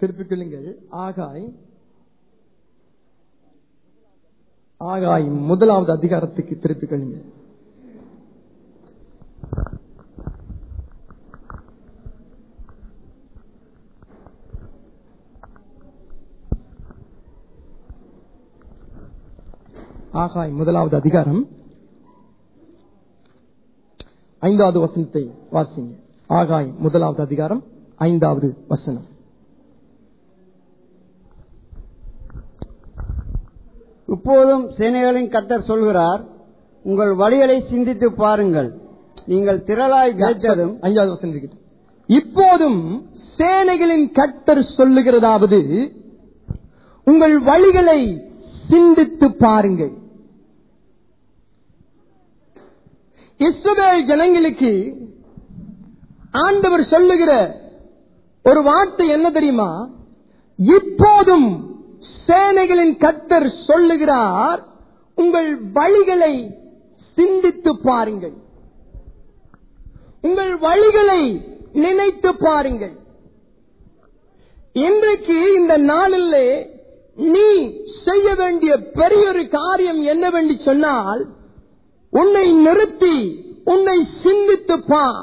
திருப்பிக் கொள்ளுங்கள் ஆகாய் ஆகாய் முதலாவது அதிகாரத்துக்கு திருப்பிக் கொள்ளுங்கள் ஆகாய் முதலாவது அதிகாரம் ஐந்தாவது வசனத்தை வாசிங்க ஆகாய் முதலாவது அதிகாரம் ஐந்தாவது வசனம் இப்போதும் சேனைகளின் கத்தர் சொல்கிறார் உங்கள் வழிகளை சிந்தித்து பாருங்கள் நீங்கள் திரளாய் கிடைத்ததும் ஐந்தாவது வசனம் இருக்குது. இப்போதும் சேனைகளின் கர்த்தர் சொல்லுகிறதாவது உங்கள் வழிகளை சிந்தித்து பாருங்கள் இஸ்ரவேல் ஜனங்களுக்கு ஆண்டவர் சொல்லுகிற ஒரு வார்த்தை என்ன தெரியுமா இப்போதும் சேனைகளின் கர்த்தர் சொல்லுகிறார் உங்கள் வழிகளை சிந்தித்து பாருங்கள் உங்கள் வழிகளை நினைத்து பாருங்கள் இன்றைக்கு இந்த நாளிலே நீ செய்ய வேண்டிய பெரிய ஒரு காரியம் என்னவென்று சொன்னால் உன்னை நிறுத்தி உன்னை சிந்தித்து பார்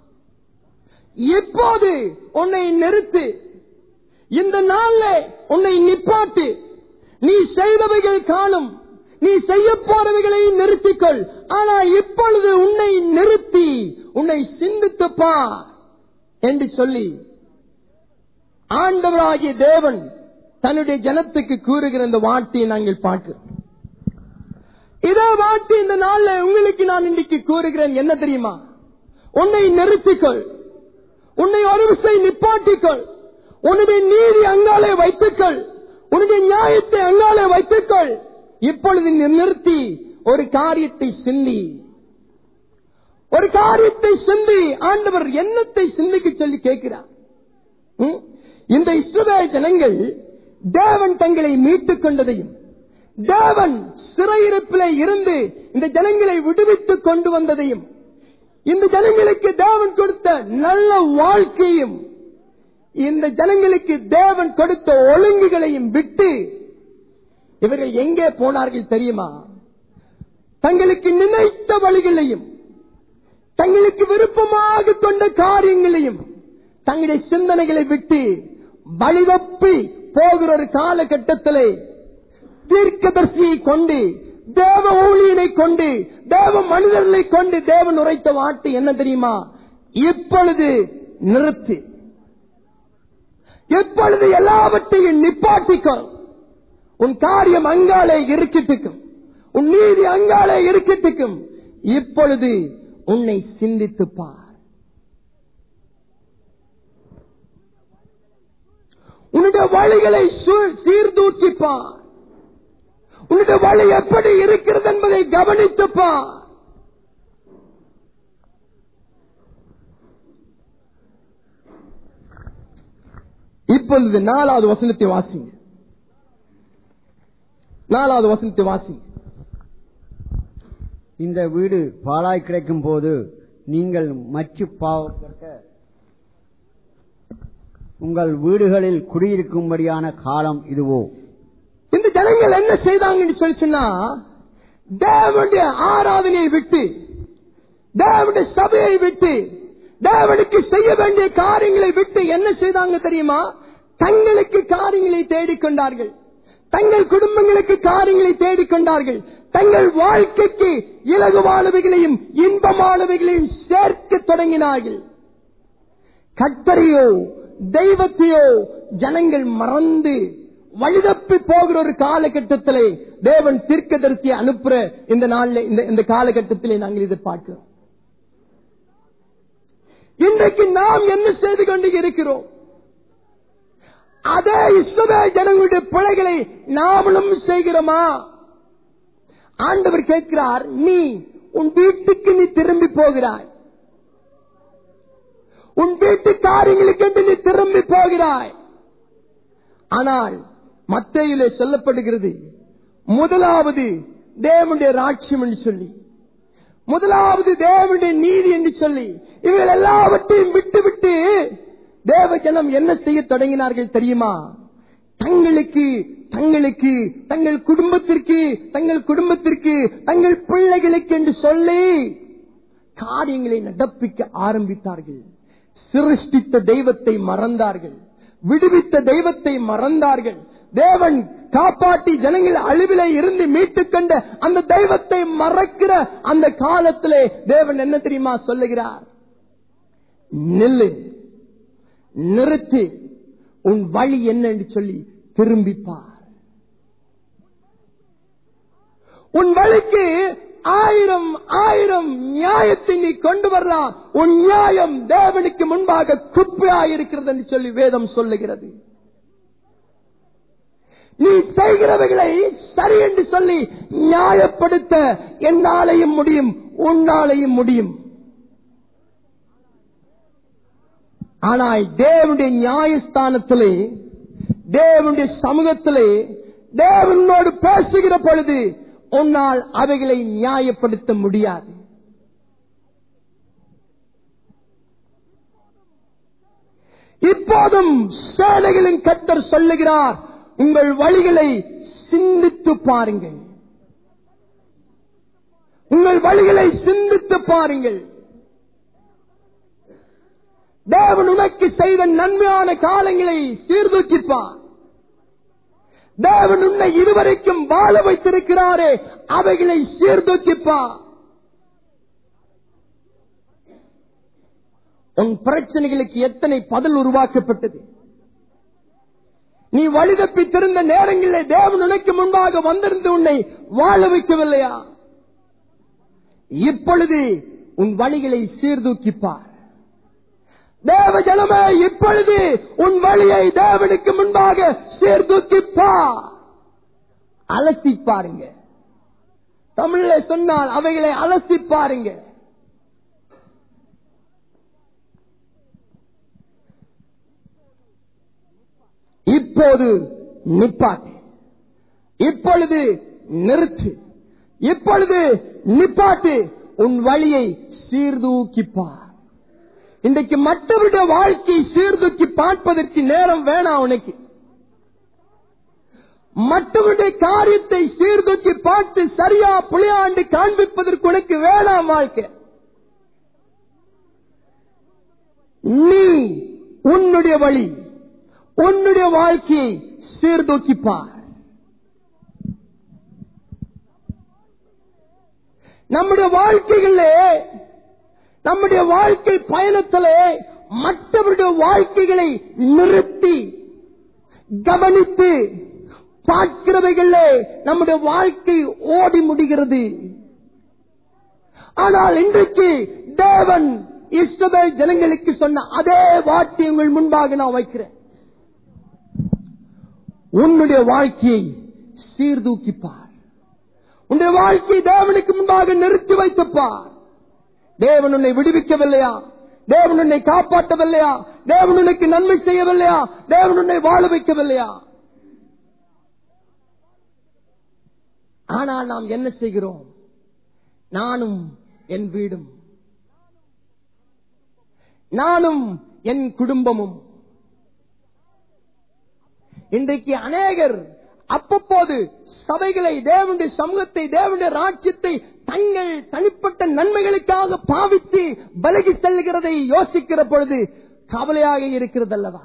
எப்போது உன்னை நிறுத்து இந்த நாள்ல உன்னை நிப்பாட்டு நீ செய்தவைகள் காணும் நீ செய்ய போறவைகளை நிறுத்திக்கொள் ஆனா இப்பொழுது உன்னை நிறுத்தி உன்னை சிந்தித்து பார் என்று சொல்லி ஆண்டவராகிய தேவன் தன்னுடைய ஜனத்துக்கு கூறுகிற இந்த வார்த்தையை நாங்கள் பார்க்கிறோம் இதே வார்த்தை இந்த நாள்ல உங்களுக்கு நான் இன்றைக்கு கூறுகிறேன் என்ன தெரியுமா உன்னை நிறுத்திக்கொள் உன்னை ஒரு விஷயம் நிப்பாட்டிக்கொள் உன்னுடைய நீதி அங்காலே வைத்துக்கொள் உன்னுடைய நியாயத்தை அங்காலே வைத்துக்கொள் இப்பொழுது நீ நிறுத்தி ஒரு காரியத்தை சிந்தி ஒரு காரியத்தை சிந்தி ஆண்டவர் எண்ணத்தை சிந்திக்க சொல்லி கேட்கிறார் ம்? இந்த இஸ்ரவேல் ஜனங்கள் தேவன் தங்களை மீட்டுக் கொண்டதையும் தேவன் சிறையிருப்பிலே இருந்து இந்த ஜனங்களை விடுவித்துக் கொண்டு வந்ததையும் இந்த ஜனங்களுக்கு தேவன் கொடுத்த நல்ல வாழ்க்கையும் இந்த ஜனங்களுக்கு தேவன் கொடுத்த ஒழுங்குகளையும் விட்டு இவர்கள் எங்கே போனார்கள் தெரியுமா தங்களுக்கு நினைத்த வழிகளையும் தங்களுக்கு விருப்பமாக கொண்ட காரியங்களையும் தங்களுடைய சிந்தனைகளை விட்டு வழிதப்பி போகிற ஒரு காலகட்டத்திலே தீர்க்கதர்சியை கொண்டு தேவ ஊழியனை கொண்டு தேவ மனிதர்களை கொண்டு தேவன் உரைத்த வார்த்தை என்ன தெரியுமா இப்பொழுது நிறுத்து எப்பொழுது எல்லாவற்றையும் நிப்பாட்டிக்கொள் உன் காரியம் அங்காலே இருக்கட்டுக்கும் உன் நீதி அங்காலே இருக்கட்டுக்கும் இப்பொழுது உன்னை சிந்தித்து பார் உன்னுடைய வழிகளை சு- சீர்தூக்கி பார் உன்னுடைய வழி எப்படி இருக்கிறது என்பதை கவனித்து பார் இப்பொழுது நாலாவது வசனத்தை வாசிங்க நாலாவது வசனத்தை வாசிங்க இந்த வீடு பாழாய் கிடைக்கும் போது நீங்கள் மச்சு பாவப்பட்ட உங்கள் வீடுகளில் குடியிருக்கும்படியான காலம் இதுவோ இந்த ஜனங்கள் என்ன செய்தாங்கன்னு சொல்லி சொன்னா தேவனுடைய ஆராதனையை விட்டு தேவனுடைய சபையை விட்டு தேவனுக்கு செய்ய வேண்டிய காரியங்களை விட்டு என்ன செய்தாங்க தெரியுமா தங்களுக்கு காரியங்களை தேடிக்கொண்டார்கள் தங்கள் குடும்பங்களுக்கு காரியங்களை தேடிக்கொண்டார்கள் தங்கள் வாழ்க்கைக்கு இலகுவானவைகளையும் இன்பமானவைகளையும் சேர்க்க தொடங்கினார்கள் கத்தரையோ தெய்வத்தையோ ஜனங்கள் மறந்து வழிதப்பி போகிற ஒரு காலகட்டத்திலே தேவன் தீர்க்கதரிசியை அனுப்புற இந்த நாள்ல இந்த இந்த காலகட்டத்திலே நாங்கள் இதை பார்க்கிறோம் இன்றைக்கு நாம் என்ன செய்து கொண்டு இருக்கிறோம் அதே இஸ்ரவே ஜனங்களுடைய பிழைகளை நாமளும் செய்கிறோமா ஆண்டவர் கேட்கிறார் நீ உன் வீட்டுக்கு நீ திரும்பி போகிறாய் உன் வீட்டு காரியங்களுக்கு நீ திரும்பி போகிறாய் ஆனால் மத்தையிலே சொல்லப்படுகிறது முதலாவது தேவனுடைய ராட்சியம் என்று சொல்லி முதலாவது தேவனுடைய நீதி என்று சொல்லி இவர்கள் எல்லாவற்றையும் விட்டு விட்டு தேவ ஜனம் என்ன செய்ய தொடங்கினார்கள் தெரியுமா தங்களுக்கு தங்களுக்கு தங்கள் குடும்பத்திற்கு தங்கள் குடும்பத்திற்கு தங்கள் பிள்ளைகளுக்கு என்று சொல்லி காரியங்களை நடப்பிக்க ஆரம்பித்தார்கள் சிருஷ்டித்த தெய்வத்தை மறந்தார்கள் விடுவித்த தெய்வத்தை மறந்தார்கள் தேவன் காப்பாற்றி ஜனங்கள் அழிவிலே இருந்து மீட்டுக் கொண்ட அந்த தெய்வத்தை மறக்கிற அந்த காலத்திலே தேவன் என்ன தெரியுமா சொல்லுகிறார் நில்லு நிறுத்து உன் வழி என்ன என்று சொல்லி திரும்பிப்பார் உன் வழிக்கு ஆயிரம் ஆயிரம் நியாயத்தை நீ கொண்டு வரலாம் உன் நியாயம் தேவனுக்கு முன்பாக குப்பையாயிருக்கிறது என்று சொல்லி வேதம் சொல்லுகிறது நீ செய்கிறவைகளை சரி என்று சொல்லி நியாயப்படுத்த என்னாலையும் முடியும் உன்னாலையும் முடியும் ஆனால் தேவனுடைய நியாயஸ்தானத்திலே தேவனுடைய சமூகத்திலே தேவனோடு பேசுகிற பொழுது உன்னால் அவைகளை நியாயப்படுத்த முடியாது இப்போதும் சேலைகளின் கத்தர் சொல்லுகிறார் உங்கள் வழிகளை சிந்தித்து பாருங்கள் உங்கள் வழிகளை சிந்தித்து பாருங்கள் தேவன் உனக்கு செய்த நன்மையான காலங்களை சீர்தூக்கிப்பார் தேவன் உன்னை இதுவரைக்கும் வாழ வைத்திருக்கிறாரே அவைகளை சீர்தூக்கிப்பார் உன் பிரச்சனைகளுக்கு எத்தனை பதில் உருவாக்கப்பட்டது நீ வழிதப்பி திருந்த நேரங்களில் தேவன் உனக்கு முன்பாக வந்திருந்து உன்னை வாழ வைக்கவில்லையா இப்பொழுது உன் வழிகளை சீர்தூக்கிப்பார் தேவ ஜனமே இப்பொழுது உன் வழியை தேவனுக்கு முன்பாக சீர்தூக்கிப்பா அலசி பாருங்க தமிழ்ல சொன்னால் அவைகளை அலசி பாருங்க இப்போது நிப்பாட்டு இப்பொழுது நிறுத்து இப்பொழுது நிப்பாட்டு உன் வழியை சீர்தூக்கிப்பார் இன்றைக்கு மற்றவருடைய வாழ்க்கை சீர்தூக்கி பார்ப்பதற்கு நேரம் வேணாம் உனக்கு மற்றவருடைய காரியத்தை சீர்தூக்கி பார்த்து சரியா புளியாண்டு காண்பிப்பதற்கு உனக்கு வேணாம் வாழ்க்கை நீ உன்னுடைய வழி உன்னுடைய வாழ்க்கையை சீர்தூக்கிப்பார் நம்முடைய வாழ்க்கைகளே நம்முடைய வாழ்க்கை பயணத்திலே மற்றவருடைய வாழ்க்கைகளை நிறுத்தி கவனித்து பார்க்கிறவைகளே நம்முடைய வாழ்க்கை ஓடி முடிகிறது ஆனால் இன்றைக்கு தேவன் இஸ்ரவேல் ஜனங்களுக்கு சொன்ன அதே வார்த்தை உங்கள் முன்பாக நான் வைக்கிறேன் உன்னுடைய வாழ்க்கையை சீர்தூக்கிப்பார் உன்னுடைய வாழ்க்கையை தேவனுக்கு முன்பாக நிறுத்தி வைத்துப்பார் தேவன் உன்னை விடுவிக்கவில்லையா தேவன் உன்னை காப்பாற்றவில்லையா தேவன் உனக்கு நன்மை செய்யவில்லையா தேவன் உன்னை வாழ வைக்கவில்லையா ஆனால் நாம் என்ன செய்கிறோம் நானும் என் வீடும் நானும் என் குடும்பமும் இன்றைக்கு அநேகர் அப்பப்போது சபைகளை தேவனுடைய சமூகத்தை தேவனுடைய ராஜ்யத்தை தங்கள் தனிப்பட்ட நன்மைகளுக்காக பாவித்து விலகி செல்கிறதை யோசிக்கிற பொழுது கவலையாக இருக்கிறது அல்லவா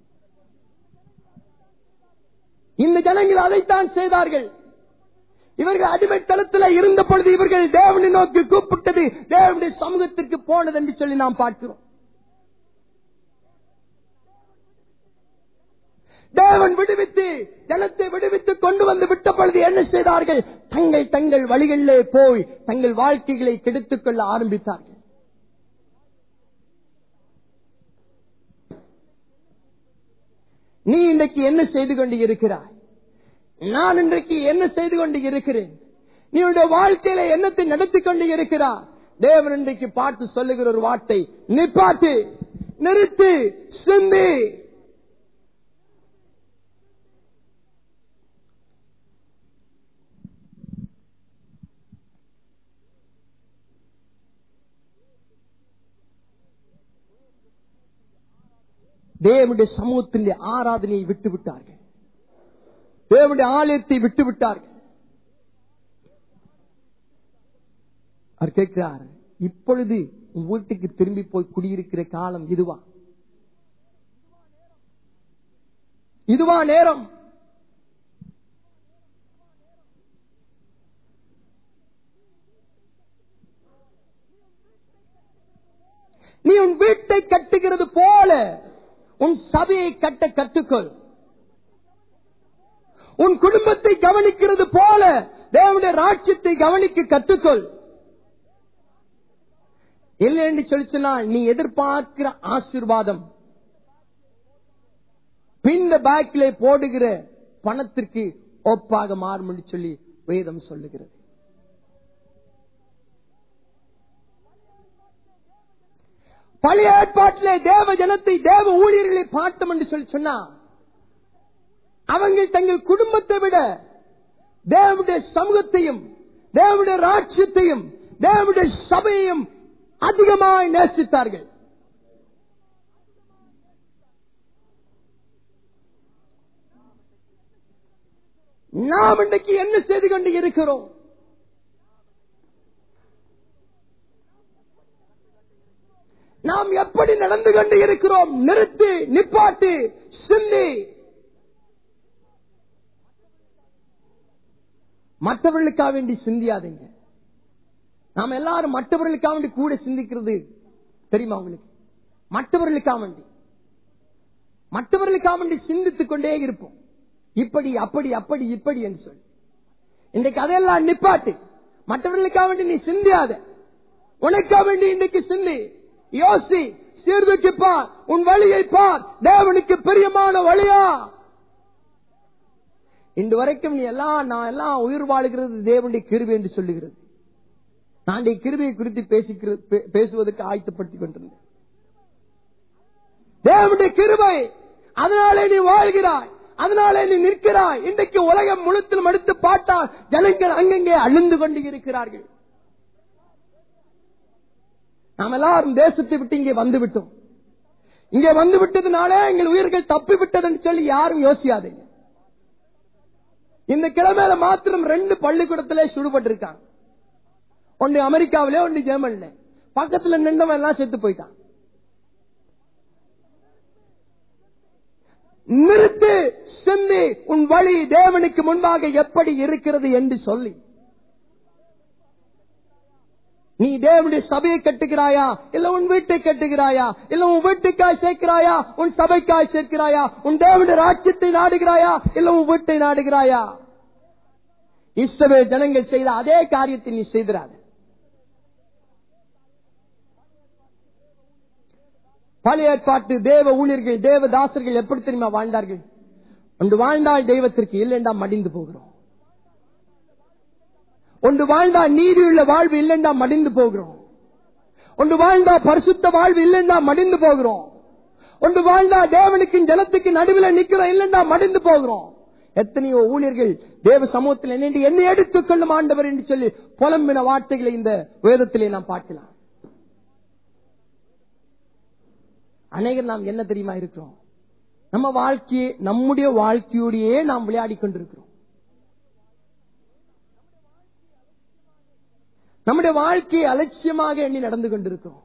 இந்த ஜனங்கள் அதைத்தான் செய்தார்கள் இவர்கள் அடிமைத்தளத்தில் இருந்த பொழுது இவர்கள் தேவனை நோக்கி கூப்பிட்டது தேவனுடைய சமூகத்திற்கு போனது என்று சொல்லி நாம் பார்க்கிறோம் தேவன் விடுவித்து ஜனத்தை விடுவித்து கொண்டு வந்து விட்ட பொழுது என்ன செய்தார்கள் தங்கள் தங்கள் வழிகளிலே போய் தங்கள் வாழ்க்கைகளை கெடுத்துக் கொள்ள ஆரம்பித்தார்கள் நீ இன்றைக்கு என்ன செய்து கொண்டு இருக்கிறாய் நான் இன்றைக்கு என்ன செய்து கொண்டு இருக்கிறேன் நீ உன்னுடைய வாழ்க்கையில என்னத்தை நடத்தி கொண்டு இருக்கிறார் தேவன் இன்றைக்கு பார்த்து சொல்லுகிற ஒரு வார்த்தை நிப்பாட்டு நிறுத்து சிந்தி தேவனுடைய சமூகத்தின் ஆராதனையை விட்டு விட்டார்கள் தேவனுடைய ஆலயத்தை விட்டு விட்டார்கள் அவர் கேட்கிறார் இப்பொழுது உன் வீட்டுக்கு திரும்பி போய் குடியிருக்கிற காலம் இதுவா இதுவா நேரம் நீ உன் வீட்டை கட்டுகிறது போல உன் சபையை கட்ட கற்றுக்கொள் உன் குடும்பத்தை கவனிக்கிறது போல தேவனுடைய ராட்சியத்தை கவனிக்க கற்றுக்கொள் இல்லை என்று சொல்லி சொன்னால் நீ எதிர்பார்க்கிற ஆசீர்வாதம் பின்ன பேக்கிலே போடுகிற பணத்திற்கு ஒப்பாக மாறும் என்று சொல்லி வேதம் சொல்லுகிறது பழைய ஏற்பாட்டிலே தேவ ஜனத்தை தேவ ஊழியர்களை பார்த்தோம் என்று சொல்லி சொன்னா அவங்க தங்கள் குடும்பத்தை விட தேவனுடைய சமூகத்தையும் தேவனுடைய ராட்சியத்தையும் தேவனுடைய சபையையும் அதிகமாய் நேசித்தார்கள் நாம் இன்றைக்கு என்ன செய்து கொண்டு இருக்கிறோம் நாம் எப்படி நடந்து கொண்டு இருக்கிறோம் நிறுத்து நிப்பாட்டு சிந்தி மற்றவர்களுக்காக வேண்டி சிந்தியாதீங்க நாம் எல்லாரும் மற்றவர்களுக்காக வேண்டி கூட சிந்திக்கிறது தெரியுமா உங்களுக்கு மற்றவர்களுக்காக வேண்டி மற்றவர்களுக்காக வேண்டி சிந்தித்துக் கொண்டே இருப்போம் இப்படி அப்படி அப்படி இப்படி என்று சொல்லி இன்றைக்கு அதையெல்லாம் நிப்பாட்டு மற்றவர்களுக்காக வேண்டி நீ சிந்தியாத உனக்காக வேண்டி இன்றைக்கு சிந்தி யோசி சீர்தூக்கி பார் உன் வழியை பார் தேவனுக்கு பிரியமான வழியா இன்று வரைக்கும் நீ எல்லாம் நான் எல்லாம் உயிர் வாழுகிறது தேவனுடைய கிருபை என்று சொல்லுகிறது நான் இந்த கிருபையை குறித்து பேசிக்கிறது பே- பேசுவதற்கு ஆயத்தப்படுத்திக் கொண்டிருந்தேன் தேவனுடைய கிருபை அதனாலே நீ வாழ்கிறாய் அதனாலே நீ நிற்கிறாய் இன்றைக்கு உலகம் முழுத்திலும் எடுத்து பார்த்தால் ஜனங்கள் அங்கங்கே அழிந்து கொண்டு இருக்கிறார்கள் நாம் எல்லாரும் தேசத்தை விட்டு இங்கே வந்து விட்டோம் இங்கே வந்து விட்டதுனாலே எங்கள் உயிர்கள் தப்பி விட்டது என்று சொல்லி யாரும் யோசியாதீங்க இந்த கிழமையில மாத்திரம் ரெண்டு பள்ளிக்கூடத்திலே சுடுபட்டிருக்காங்க ஒன்று அமெரிக்காவிலே ஒன்று ஜெர்மன்ல பக்கத்துல நின்றவன் எல்லாம் செத்து போயிட்டான் நிறுத்து சிந்தி உன் வழி தேவனுக்கு முன்பாக எப்படி இருக்கிறது என்று சொல்லி நீ தேவனுடைய சபையை கட்டுகிறாயா இல்ல உன் வீட்டை கட்டுகிறாயா இல்ல உன் வீட்டுக்காய் சேர்க்கிறாயா உன் சபைக்காய் சேர்க்கிறாயா உன் தேவனுடைய ராஜ்யத்தை நாடுகிறாயா இல்ல உன் வீட்டை நாடுகிறாயா இஸ்ரவே ஜனங்கள் செய்த அதே காரியத்தை நீ செய்திராத பழைய ஏற்பாட்டு தேவ ஊழியர்கள் தேவ தாசர்கள் எப்படி தெரியுமா வாழ்ந்தார்கள் ஒன்று வாழ்ந்தால் தெய்வத்திற்கு இல்லைண்டா மடிந்து போகிறோம் ஒன்று வாழ்ந்தா நீதியுள்ள வாழ்வு இல்லைண்டா மடிந்து போகிறோம் ஒன்று வாழ்ந்தா பரிசுத்த வாழ்வு இல்லைண்டா மடிந்து போகிறோம் ஒன்று வாழ்ந்தா தேவனுக்கு ஜனத்துக்கு நடுவில் நிக்கிறோம் இல்லைண்டா மடிந்து போகிறோம் எத்தனையோ ஊழியர்கள் தேவ சமூகத்தில் என்னை என்னை எடுத்துக் கொள்ளும் ஆண்டவர் என்று சொல்லி புலம்பின வார்த்தைகளை இந்த வேதத்திலே நாம் பார்க்கலாம் அநேகர் நாம் என்ன தெரியுமா இருக்கிறோம் நம்ம வாழ்க்கையை நம்முடைய வாழ்க்கையோடையே நாம் விளையாடி கொண்டிருக்கிறோம் நம்முடைய வாழ்க்கையை அலட்சியமாக எண்ணி நடந்து கொண்டிருக்கிறோம்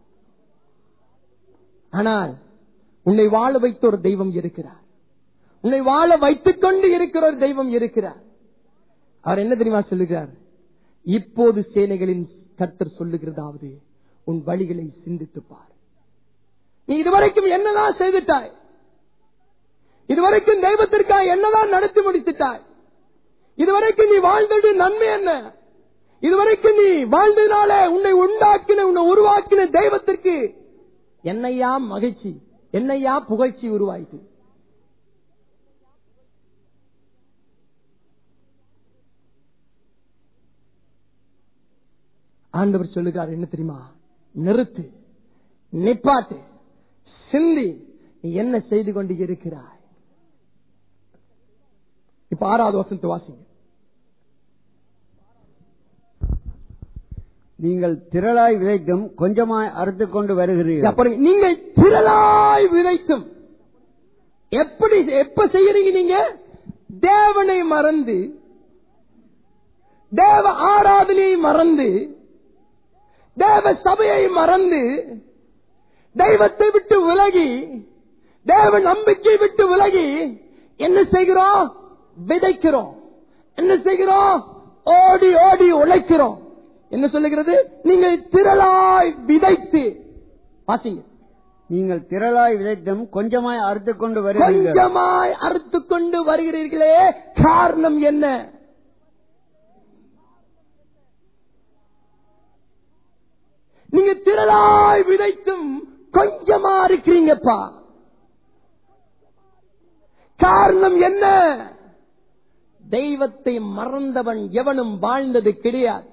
ஆனால் உன்னை வாழ வைத்த ஒரு தெய்வம் இருக்கிறார் உன்னை வாழ வைத்துக் கொண்டு இருக்கிற ஒரு தெய்வம் இருக்கிறார் அவர் என்ன தெரியுமா சொல்லுகிறார் இப்போது சேனைகளின் கர்த்தர் சொல்லுகிறதாவது உன் வழிகளை சிந்தித்துப் பார் நீ இதுவரைக்கும் என்னதான் செய்துட்டாய் இதுவரைக்கும் தெய்வத்திற்காக என்னதான் நடத்தி முடித்துட்டாய் இதுவரைக்கும் நீ வாழ்ந்தது நன்மை என்ன இதுவரைக்கும் நீ வாழ்ந்ததினாலே உன்னை உண்டாக்கின உன்னை உருவாக்கின தெய்வத்திற்கு என்னையா மகிழ்ச்சி என்னையா புகழ்ச்சி உருவாயிட்டு ஆண்டவர் சொல்லுகிறார் என்ன தெரியுமா நிறுத்து நிப்பாட்டு சிந்தி நீ என்ன செய்து கொண்டு இருக்கிறாய் இப்ப ஆறாவது வசனத்தை வாசிங்க நீங்கள் திரளாய் விதைத்தும் கொஞ்சமாய் அறுத்துக் கொண்டு வருகிறீர்கள் அப்புறம் நீங்கள் திரளாய் விதைத்தும் எப்படி எப்ப செய்யறீங்க நீங்க தேவனை மறந்து தேவ ஆராதனையை மறந்து தேவ சபையை மறந்து தெய்வத்தை விட்டு விலகி தேவ நம்பிக்கை விட்டு விலகி என்ன செய்கிறோம் விதைக்கிறோம் என்ன செய்கிறோம் ஓடி ஓடி உழைக்கிறோம் என்ன சொல்லுகிறது நீங்கள் திரளாய் விதைத்து வாசிங்க நீங்கள் திரளாய் விதைத்தும் கொஞ்சமாய் அறுத்துக் கொண்டு வருவீர்கள் கொஞ்சமாய் அறுத்து கொண்டு வருகிறீர்களே காரணம் என்ன நீங்க திரளாய் விதைத்தும் கொஞ்சமா இருக்கிறீங்கப்பா காரணம் என்ன தெய்வத்தை மறந்தவன் எவனும் வாழ்ந்தது கிடையாது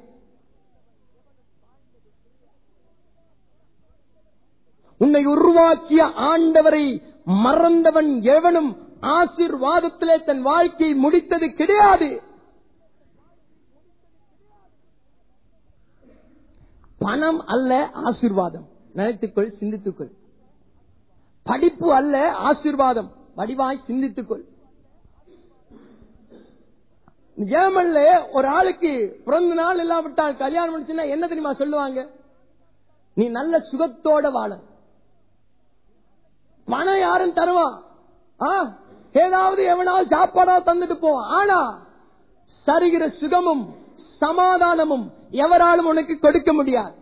உன்னை உருவாக்கிய ஆண்டவரை மறந்தவன் எவனும் ஆசீர்வாதத்திலே தன் வாழ்க்கையை முடித்தது கிடையாது பணம் அல்ல ஆசீர்வாதம் நினைத்துக்கொள் சிந்தித்துக்கொள் படிப்பு அல்ல ஆசீர்வாதம் வடிவாய் சிந்தித்துக்கொள் ஜெர்மன்ல ஒரு ஆளுக்கு பிறந்த நாள் இல்லாவிட்டால் கல்யாணம் முடிச்சுன்னா என்ன தெரியுமா சொல்லுவாங்க நீ நல்ல சுகத்தோட வாழ பணம் யாரும் தருவான் ஆ, ஏதாவது எவனாவது சாப்பாடா தந்துட்டு போவான் ஆனா சரிகிற சுகமும் சமாதானமும் எவராலும் உனக்கு கொடுக்க முடியாது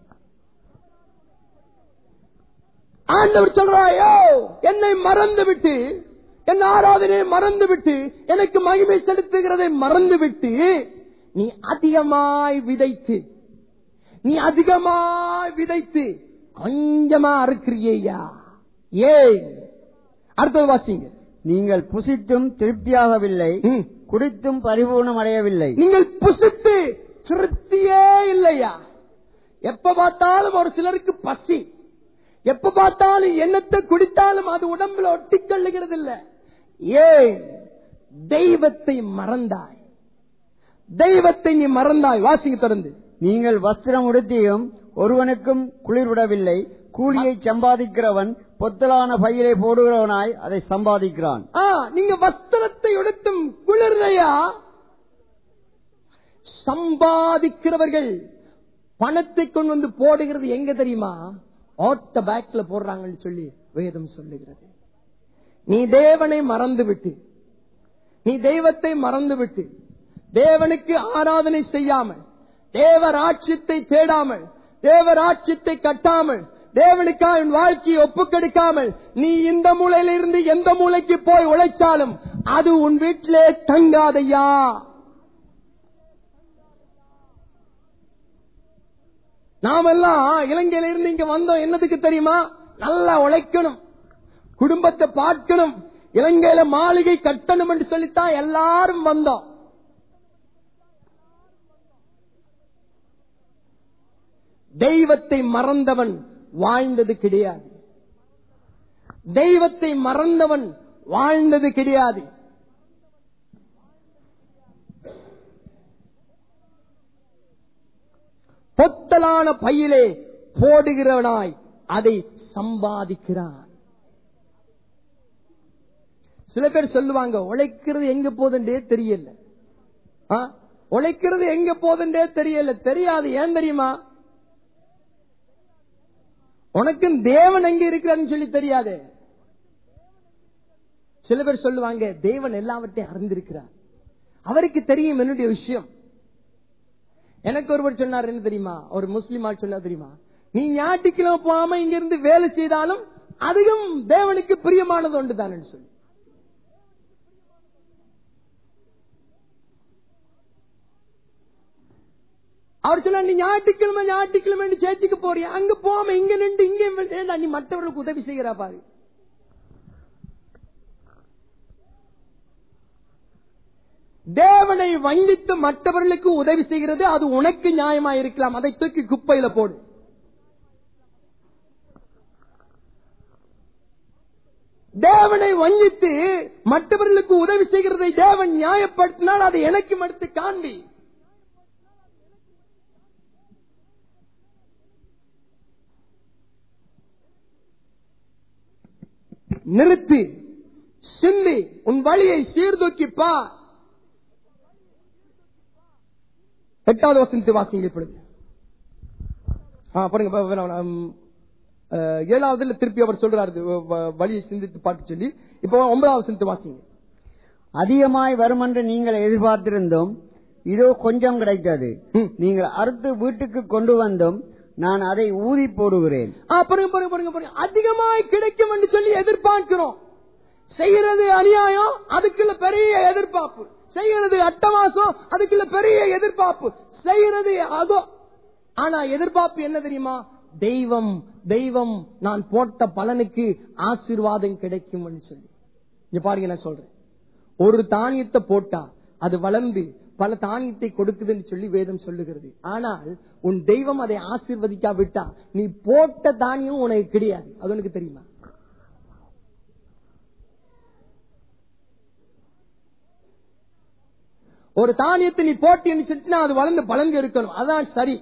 ஆண்டவர் சொல்றாயோ என்னை மறந்து விட்டு என் ஆராதனையை மறந்து விட்டு எனக்கு மகிமை செலுத்துகிறதை மறந்து விட்டு நீ அதிகமாய் விதைத்து நீ அதிகமாய் விதைத்து கொஞ்சமா அறுக்கிறியா ஏன் அடுத்தது வாசிங்க நீங்கள் புசித்தும் திருப்தியாகவில்லை ம். குடித்தும் பரிபூர்ணம் அடையவில்லை நீங்கள் புசித்து திருப்தியே இல்லையா எப்ப பார்த்தாலும் ஒரு சிலருக்கு பசி எப்ப பார்த்தாலும் என்னத்தை குடித்தாலும் அது உடம்புல ஒட்டிக்கொள்ளுகிறது இல்ல ஏன் தெய்வத்தை மறந்தாய் தெய்வத்தை நீ மறந்தாய் வாசிங்க தொடர்ந்து நீங்கள் வஸ்திரம் உடுத்தியும் ஒருவனுக்கும் குளிர் விடவில்லை கூலியை சம்பாதிக்கிறவன் பொத்தலான பையிலே போடுகிறவனாய் அதை சம்பாதிக்கிறான் ஆ, நீங்க வஸ்திரத்தை எடுத்தும் குளிர்லையா சம்பாதிக்கிறவர்கள் பணத்தை கொண்டு வந்து போடுகிறது எங்க தெரியுமா ஆட்ட பேக்ல போடுறாங்கன்னு சொல்லி வேதம் சொல்லுகிறது நீ தேவனை மறந்து விட்டு நீ தெய்வத்தை மறந்து விட்டு தேவனுக்கு ஆராதனை செய்யாமல் தேவராட்சியத்தை தேடாமல் தேவராட்சியத்தை கட்டாமல் தேவனுக்காக உன் வாழ்க்கையை ஒப்புக்கெடுக்காமல் நீ இந்த மூலையில இருந்து எந்த மூலைக்கு போய் உழைச்சாலும் அது உன் வீட்டிலே தங்காதையா நாமெல்லாம் இலங்கையில இருந்து இங்க வந்தோம் என்னதுக்கு தெரியுமா நல்லா உழைக்கணும் குடும்பத்தை பார்க்கணும் இலங்கையில மாளிகை கட்டணும் என்று சொல்லித்தான் எல்லாரும் வந்தோம் தெய்வத்தை மறந்தவன் வாழ்ந்தது கிடையாது தெய்வத்தை மறந்தவன் வாழ்ந்தது கிடையாது பொத்தலான பையிலே போடுகிறவனாய் அதை சம்பாதிக்கிறான் சில பேர் சொல்லுவாங்க உழைக்கிறது எங்க போதுன்றே தெரியல ஆ? உழைக்கிறது எங்க போதுன்றே தெரியல தெரியாது ஏன் தெரியுமா உனக்கும் தேவன் எங்க இருக்கிறான்னு சொல்லி தெரியாது சில பேர் சொல்லுவாங்க தேவன் எல்லாவற்றையும் அறிந்திருக்கிறார் அவருக்கு தெரியும் என்னுடைய விஷயம் எனக்கு ஒருவர் சொன்னார் என்ன தெரியுமா ஒரு முஸ்லிம் ஆள் சொன்னா தெரியுமா நீ ஞாயிற்றுக்கிழமை போகாம இங்க இருந்து வேலை செய்தாலும் அதிகம் தேவனுக்கு பிரியமானது ஒன்று தான் சொல்லி அவர் சொன்னா நீ ஞாயிற்றுக்கிழமை ஞாயிற்றுக்கிழமை சேர்ச்சிக்கு போறியா அங்க போகாம இங்க நின்று இங்க ஏண்டா நீ மற்றவர்களுக்கு உதவி செய்கிறா பாரு தேவனை வஞ்சித்து மற்றவர்களுக்கு உதவி செய்கிறது அது உனக்கு நியாயமா இருக்கலாம் அதை தூக்கி குப்பையில போடு தேவனை வஞ்சித்து மற்றவர்களுக்கு உதவி செய்கிறதை தேவன் நியாயப்படுத்தினால் அதை எனக்கு எடுத்து காண்பி நிறுத்தி சிந்தி உன் வழியை சீர்தூக்கி பார் எட்டாவது வசனத்தை வாசிங்க இப்பொழுது ஆ, பாருங்க ப- ப- உம், அஹ், ஏழாவதுல திருப்பி அவர் சொல்றாரு வ- வ- வழியை சிந்தித்து பாட்டு சொல்லி இப்போ ஒன்பதாவது வசனத்தை வாசிங்க அதிகமாய் வரும் என்று நீங்கள் எதிர்பார்த்திருந்தோம் இதோ கொஞ்சம் கிடைத்தது ம். நீங்கள் அறுத்து வீட்டுக்கு கொண்டு வந்தும் நான் அதை ஊதி போடுகிறேன் ஆ, பாருங்க பாருங்க பாருங்க பாருங்க அதிகமாய் கிடைக்கும் என்று சொல்லி எதிர்பார்க்கிறோம் செய்யறது அநியாயம் அதுக்குள்ள பெரிய எதிர்பார்ப்பு செய்யறது அட்டமாசம் அதுக்குள்ள பெரிய எதிர்பார்ப்பு செய்யறது அதோ ஆனா எதிர்பார்ப்பு என்ன தெரியுமா தெய்வம் தெய்வம் நான் போட்ட பலனுக்கு ஆசீர்வாதம் கிடைக்கும் சொல்லி இங்க பாருங்க நான் சொல்றேன் ஒரு தானியத்தை போட்டா அது வளர்ந்து பல தானியத்தை கொடுக்குதுன்னு சொல்லி வேதம் சொல்லுகிறது ஆனால் உன் தெய்வம் அதை ஆசீர்வதிக்காவிட்டா நீ போட்ட தானியம் உனக்கு கிடையாது அது உனக்கு தெரியுமா ஒரு தானியத்தை நீ போட்டின்னு சொல்லிட்டுனா அது வளர்ந்து பலன்கு இருக்கணும் அதான் சரி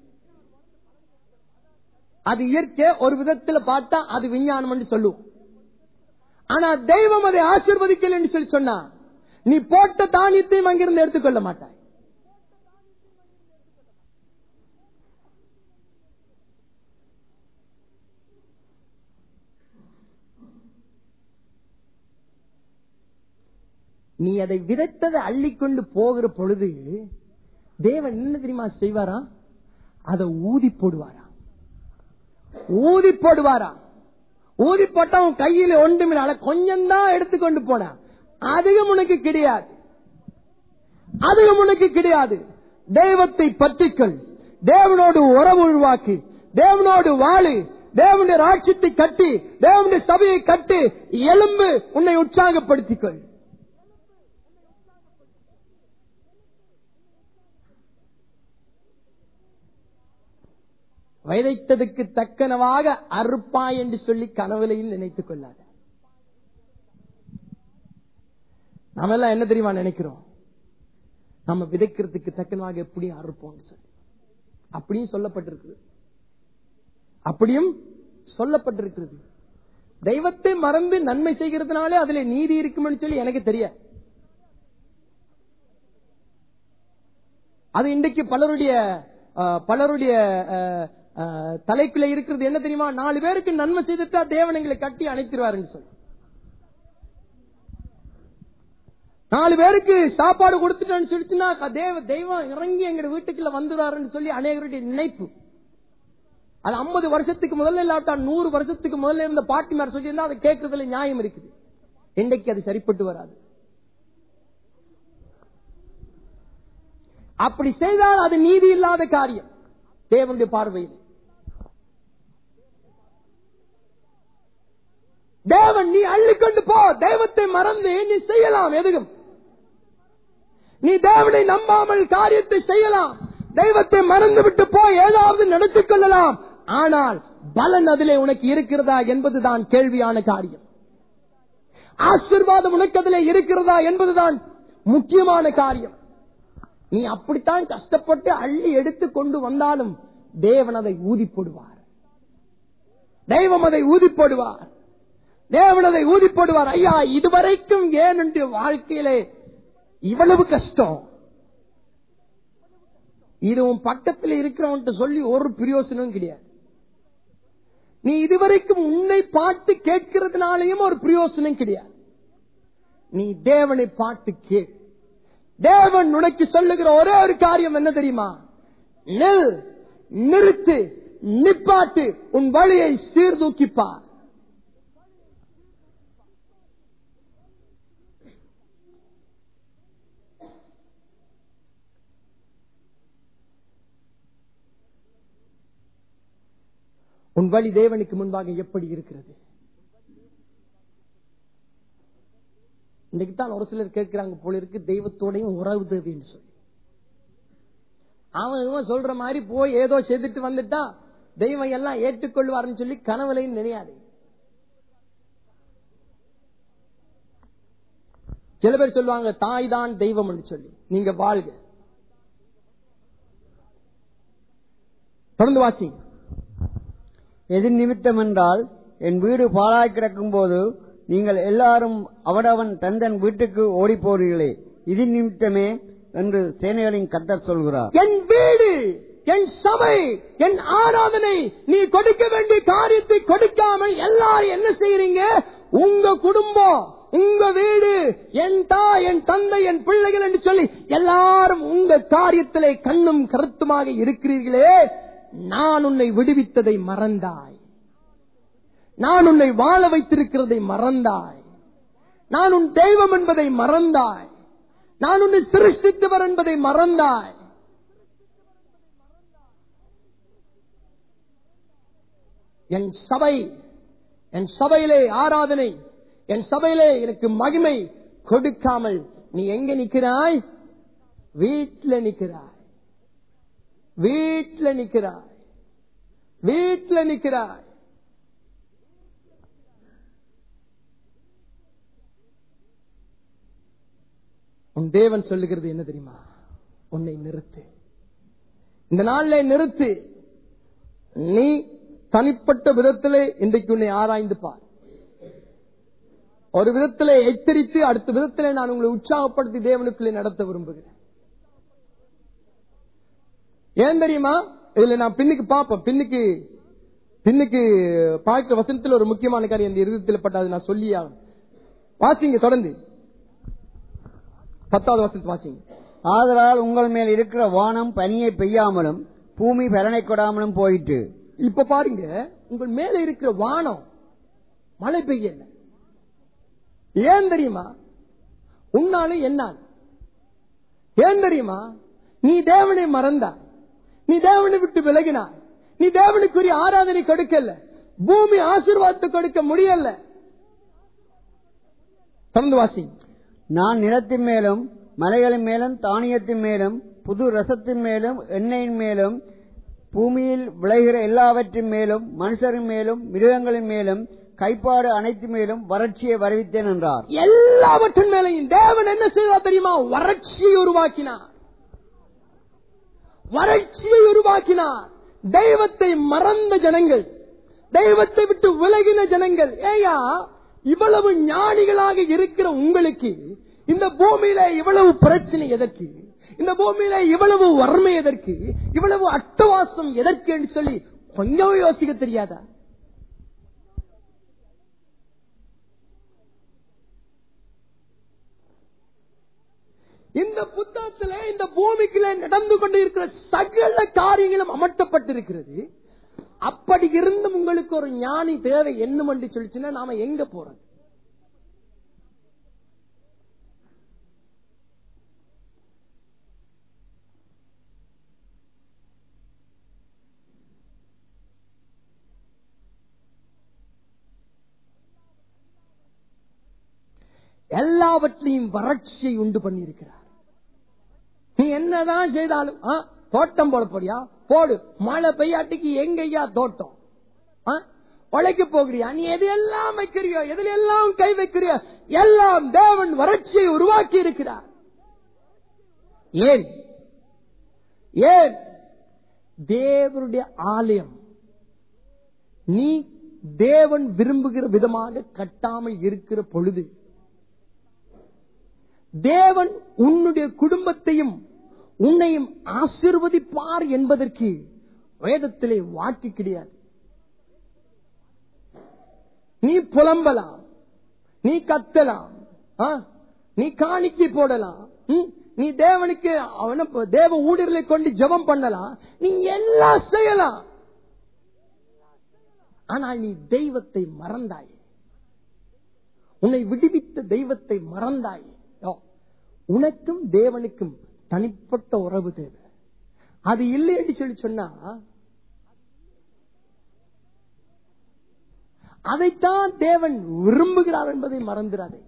அது இயற்கை ஒரு விதத்துல பார்த்தா அது விஞ்ஞானம் சொல்லுவோம் ஆனா தெய்வம் அதை ஆசீர்வதிக்கலன்னு சொல்லி சொன்னா நீ போட்ட தானியத்தையும் அங்கிருந்து எடுத்துக்கொள்ள மாட்டாய் நீ அதை விதைத்ததை அள்ளிக்கொண்டு போகிற பொழுது தேவன் என்ன தெரியுமா செய்வாரா அதை ஊதி போடுவாரா ஊதி போடுவாரா ஊதி போட்டா உன் கையில ஒன்றுமில்ல கொஞ்சம் தான் எடுத்துக்கொண்டு போன அதிகம் உனக்கு கிடையாது அதிகம் உனக்கு கிடையாது தெய்வத்தை பற்றிக்கொள் தேவனோடு உறவு உருவாக்கி தேவனோடு வாழு தேவனுடைய ராட்சியத்தை கட்டி தேவனுடைய சபையை கட்டி எலும்பு உன்னை உற்சாகப்படுத்திக்கொள் விதைத்ததுக்கு தக்கனவாக அறுப்பாய் என்று சொல்லி கனவுலையும் நினைத்துக் கொள்ளாத நாம எல்லாம் என்ன தெரியுமா நினைக்கிறோம் நம்ம விதைக்கிறதுக்கு தக்கனவாக எப்படி அறுப்போம் சொல்லி அப்படியும் சொல்லப்பட்டிருக்குது அப்படியும் சொல்லப்பட்டிருக்கிறது தெய்வத்தை மறந்து நன்மை செய்கிறதுனாலே அதுல நீதி இருக்கும்னு சொல்லி எனக்கு தெரியாது அது இன்றைக்கு பலருடைய அஹ், பலருடைய அஹ், அஹ், தலைக்குள்ள இருக்கிறது என்ன தெரியுமா நாலு பேருக்கு நன்மை செய்துட்டா தேவன் எங்களை கட்டி அணைத்திருவாருன்னு சொல்லி நாலு பேருக்கு சாப்பாடு கொடுத்துட்டோன்னு சொல்லிச்சுன்னா தேவ தெய்வம் இறங்கி எங்க வீட்டுக்குள்ள வந்துடாருன்னு சொல்லி அநேகருடைய நினைப்பு அது ஐம்பது வருஷத்துக்கு முதல்ல இல்லாட்டா நூறு வருஷத்துக்கு முதல்ல இருந்த பாட்டிமார் சொல்லியிருந்தா அதை கேட்கறதுல நியாயம் இருக்குது இன்றைக்கு அது சரிப்பட்டு வராது அப்படி செய்தால் அது நீதி இல்லாத காரியம் தேவனுடைய பார்வையில் தேவன் நீ அள்ளிக்கொண்டு போ தெய்வத்தை மறந்து நீ செய்யலாம் எதுவும் நீ தேவனை நம்பாமல் காரியத்தை செய்யலாம் தெய்வத்தை மறந்து விட்டு போய் ஏதாவது நடத்திக் கொள்ளலாம் ஆனால் பலன் அதிலே உனக்கு இருக்கிறதா என்பதுதான் கேள்வியான காரியம் ஆசிர்வாதம் உனக்கு அதிலே இருக்கிறதா என்பதுதான் முக்கியமான காரியம் நீ அப்படித்தான் கஷ்டப்பட்டு அள்ளி எடுத்து கொண்டு வந்தாலும் தேவன் அதை ஊதி போடுவார் தெய்வம் அதை ஊதி போடுவார் தேவன் அதை ஊதி போடுவார் ஐயா இதுவரைக்கும் ஏன் என்று வாழ்க்கையிலே இவ்வளவு கஷ்டம் இது உன் பக்கத்தில் இருக்கிறவன் சொல்லி ஒரு பிரயோசனமும் கிடையாது நீ இதுவரைக்கும் உன்னை பார்த்து கேட்கிறதுனாலையும் ஒரு பிரயோசனம் கிடையாது நீ தேவனை பார்த்து கேள் தேவன் உனக்கு சொல்லுகிற ஒரே ஒரு காரியம் என்ன தெரியுமா நெல் நிறுத்து நிப்பாட்டு உன் வழியை சீர்தூக்கிப்பார் உன் வழி தேவனுக்கு முன்பாக எப்படி இருக்கிறது இன்னைக்கு தான் ஒரு சிலர் கேட்கிறாங்க போல இருக்கு தெய்வத்தோடையும் உறவு தேவைன்னு சொல்லி அவன் இவன் சொல்ற மாதிரி போய் ஏதோ செய்துட்டு வந்துட்டா தெய்வம் எல்லாம் ஏற்றுக்கொள்வார்னு சொல்லி கனவுலையும் நினையாது சில பேர் சொல்லுவாங்க தாய் தான் தெய்வம் சொல்லி நீங்க வாழ்க தொடர்ந்து வாசிங்க எது நிமித்தம் என்றால் என் வீடு பாழாய் கிடக்கும் போது நீங்கள் எல்லாரும் அவனவன் தந்தன் வீட்டுக்கு ஓடிப் போறீர்களே இது நிமித்தமே என்று சேனைகளின் கத்தர் சொல்கிறார் என் வீடு என் சபை என் ஆராதனை நீ கொடுக்க வேண்டிய காரியத்தை கொடுக்காமல் எல்லாரும் என்ன செய்யறீங்க உங்க குடும்பம் உங்க வீடு என் தாய் என் தந்தை என் பிள்ளைகள் என்று சொல்லி எல்லாரும் உங்க காரியத்திலே கண்ணும் கருத்துமாக இருக்கிறீர்களே நான் உன்னை விடுவித்ததை மறந்தாய் நான் உன்னை வாழ வைத்திருக்கிறதை மறந்தாய் நான் உன் தெய்வம் என்பதை மறந்தாய் நான் உன்னை சிருஷ்டித்தவர் என்பதை மறந்தாய் என் சபை என் சபையிலே ஆராதனை என் சபையிலே எனக்கு மகிமை கொடுக்காமல் நீ எங்க நிக்கிறாய் வீட்டுல நிக்கிறாய் வீட்டுல நிக்கிறாய் வீட்டுல நிக்கிறாய் உன் தேவன் சொல்லுகிறது என்ன தெரியுமா உன்னை நிறுத்து இந்த நாள்ல நிறுத்து நீ தனிப்பட்ட விதத்திலே இன்றைக்கு உன்னை ஆராய்ந்து பார் ஒரு விதத்திலே எச்சரித்து அடுத்த விதத்திலே நான் உங்களை உற்சாகப்படுத்தி தேவனுக்குள்ளே நடத்த விரும்புகிறேன் ஏன் தெரியுமா இதுல நான் பின்னுக்கு பார்ப்பேன் பின்னுக்கு பின்னுக்கு பார்க்கிற வசனத்தில் ஒரு முக்கியமான காரியம் இந்த இருதயத்தில் பட்டது நான் சொல்லி வாசிங்க தொடர்ந்து பத்தாவது வசனத்தை வாசிங்க ஆதலால் உங்கள் மேல் இருக்கிற வானம் பனியை பெய்யாமலும் பூமி பலனை கொடாமலும் போயிட்டு இப்ப பாருங்க உங்கள் மேல இருக்கிற வானம் மழை பெய்யல ஏன் தெரியுமா உன்னாலும் என்னால் ஏன் தெரியுமா நீ தேவனை மறந்தாய் நீ தேவனை விட்டு விலகினாய் நீ தேவனுக்குரிய ஆராதனை கொடுக்கல பூமி ஆசீர்வாதத்தை கொடுக்க முடியல தொடர்ந்து வாசி நான் நிலத்தின் மேலும் மலைகளின் மேலும் தானியத்தின் மேலும் புது ரசத்தின் மேலும் எண்ணெயின் மேலும் பூமியில் விளைகிற எல்லாவற்றின் மேலும் மனுஷரின் மேலும் மிருகங்களின் மேலும் கைப்பாடு அனைத்து மேலும் வறட்சியை வருவித்தேன் என்றார் எல்லாவற்றின் மேலையும் தேவன் என்ன செய்தார் தெரியுமா வறட்சியை உருவாக்கினார் வறட்சியை உருவாக்கினார் தெய்வத்தை மறந்த ஜனங்கள் தெய்வத்தை விட்டு விலகின ஜனங்கள் ஏயா இவ்வளவு ஞானிகளாக இருக்கிற உங்களுக்கு இந்த பூமியில இவ்வளவு பிரச்சனை எதற்கு இந்த பூமியில இவ்வளவு வறுமை எதற்கு இவ்வளவு அட்டவாசம் எதற்கு என்று சொல்லி கொஞ்சம் யோசிக்க தெரியாதா இந்த புத்தகத்திலே இந்த பூமிக்குள்ள நடந்து கொண்டு இருக்கிற சகல காரியங்களும் அமர்த்தப்பட்டிருக்கிறது அப்படி இருந்தும் உங்களுக்கு ஒரு ஞானி தேவை என்னும் என்று சொல்லிச்சுன்னா நாம எங்க போறது எல்லாவற்றையும் வறட்சியை உண்டு பண்ணியிருக்கிறார் நீ என்னதான் செய்தாலும் ஆ, தோட்டம் போட போறியா போடு மழை பெய்யாட்டிக்கு எங்கய்யா தோட்டம் ஆ? உழைக்க போகிறியா நீ எது எல்லாம் வைக்கிறியோ எதுல எல்லாம் கை வைக்கிறியோ எல்லாம் தேவன் வறட்சியை உருவாக்கி இருக்கிறார் ஏன் ஏன் தேவனுடைய ஆலயம் நீ தேவன் விரும்புகிற விதமாக கட்டாமல் இருக்கிற பொழுது தேவன் உன்னுடைய குடும்பத்தையும் உன்னையும் ஆசிர்வதிப்பார் என்பதற்கு வேதத்திலே வாக்கு கிடையாது நீ புலம்பலாம் நீ கத்தலாம் ஆ? நீ காணிக்கை போடலாம் ம்? நீ தேவனுக்கு அவன தேவ ஊழியர்களை கொண்டு ஜெபம் பண்ணலாம் நீ எல்லாம் செய்யலாம் ஆனால் நீ தெய்வத்தை மறந்தாய் உன்னை விடுவித்த தெய்வத்தை மறந்தாய் ஓ, உனக்கும் தேவனுக்கும் தனிப்பட்ட உறவு தேவை அது இல்லை என்று சொல்லி சொன்னா அதைத்தான் தேவன் விரும்புகிறார் என்பதை மறந்துடாதே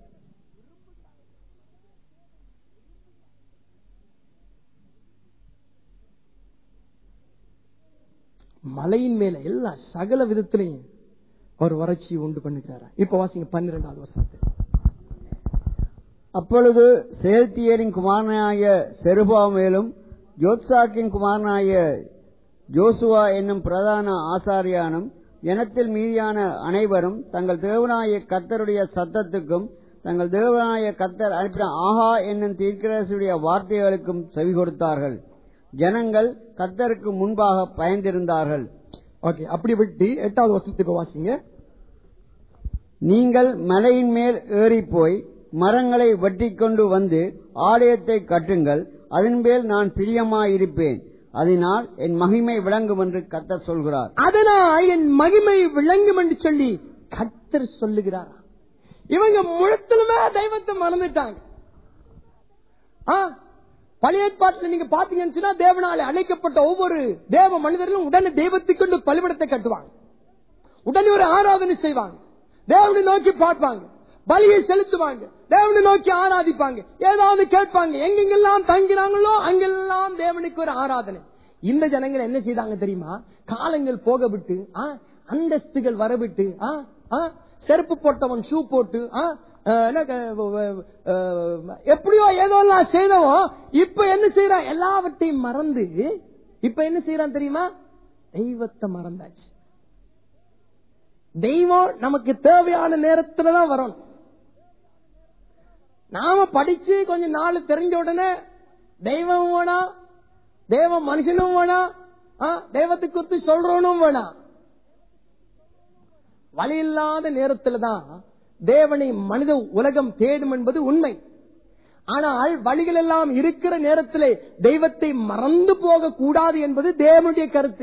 மலையின் மேல எல்லா சகல விதத்திலையும் ஒரு வறட்சியை உண்டு பண்ணுகிறாரா இப்ப வாசிங்க பன்னிரெண்டாவது வருஷத்து அப்பொழுது செயல்தியரின் குமாரனாய செருபா மேலும் ஜோத்சாக்கின் குமாரனாய ஜோசுவா என்னும் பிரதான ஆசாரியானும் ஜனத்தில் மீதியான அனைவரும் தங்கள் தேவனாய கர்த்தருடைய சத்தத்துக்கும் தங்கள் தேவனாய கர்த்தர் அனுப்பின ஆஹா என்னும் தீர்க்கரசுடைய வார்த்தைகளுக்கும் செவி கொடுத்தார்கள் ஜனங்கள் கர்த்தருக்கு முன்பாக பயந்திருந்தார்கள் ஓகே அப்படி விட்டு எட்டாவது வசனத்தை இப்ப வாசிங்க நீங்கள் மலையின் மேல் ஏறிப் போய் மரங்களை வெட்டிக் கொண்டு வந்து ஆலயத்தை கட்டுங்கள் அதன் மேல் நான் பிரியமாயிருப்பேன் அதனால் என் மகிமை விளங்கும் என்று கர்த்தர் சொல்கிறார் அதனால் என் மகிமை விளங்கும் என்று சொல்லி கர்த்தர் சொல்லுகிறார் இவங்க முழுத்தலுமே தெய்வத்தை மறந்துட்டாங்க ஆ, பழைய ஏற்பாட்டில் நீங்க பாத்தீங்கன்னு சொன்னா தேவனாலே அழைக்கப்பட்ட ஒவ்வொரு தேவ மனிதர்களும் உடனே தெய்வத்துக்கு கொண்டு பலிபடத்தை கட்டுவாங்க உடனே ஒரு ஆராதனை செய்வாங்க தேவனை நோக்கி பார்ப்பாங்க பலியை செலுத்துவாங்க தேவனை நோக்கி ஆராதிப்பாங்க ஏதாவது கேட்பாங்க எங்கெங்கெல்லாம் தங்கினாங்களோ அங்கெல்லாம் தேவனுக்கு ஒரு ஆராதனை இந்த ஜனங்கள் என்ன செய்தாங்க தெரியுமா காலங்கள் போக விட்டு ஆ, அந்தஸ்துகள் வரவிட்டு ஆ, ஆ, செருப்பு போட்டவன் ஷூ போட்டு ஆ, ஆ, என்ன, அஹ், அஹ், எப்படியோ ஏதோ எல்லாம் செய்தவன் இப்ப என்ன செய்யறான் எல்லாவற்றையும் மறந்து இப்ப என்ன செய்யறான் தெரியுமா தெய்வத்தை மறந்தாச்சு தெய்வம் நமக்கு தேவையான நேரத்துல தான் வரணும் நாம படிச்சு கொஞ்சம் நாள் தெரிஞ்ச உடனே தெய்வம் வேணாம் தேவ மனுஷனும் வேணாம் ஆ, தெய்வத்தை குறித்து சொல்றவனும் வேணாம் வழி இல்லாத நேரத்துல தான் தேவனை மனித உலகம் தேடும் என்பது உண்மை ஆனால் வழிகள் எல்லாம் இருக்கிற நேரத்திலே தெய்வத்தை மறந்து போக கூடாது என்பது தேவனுடைய கருத்து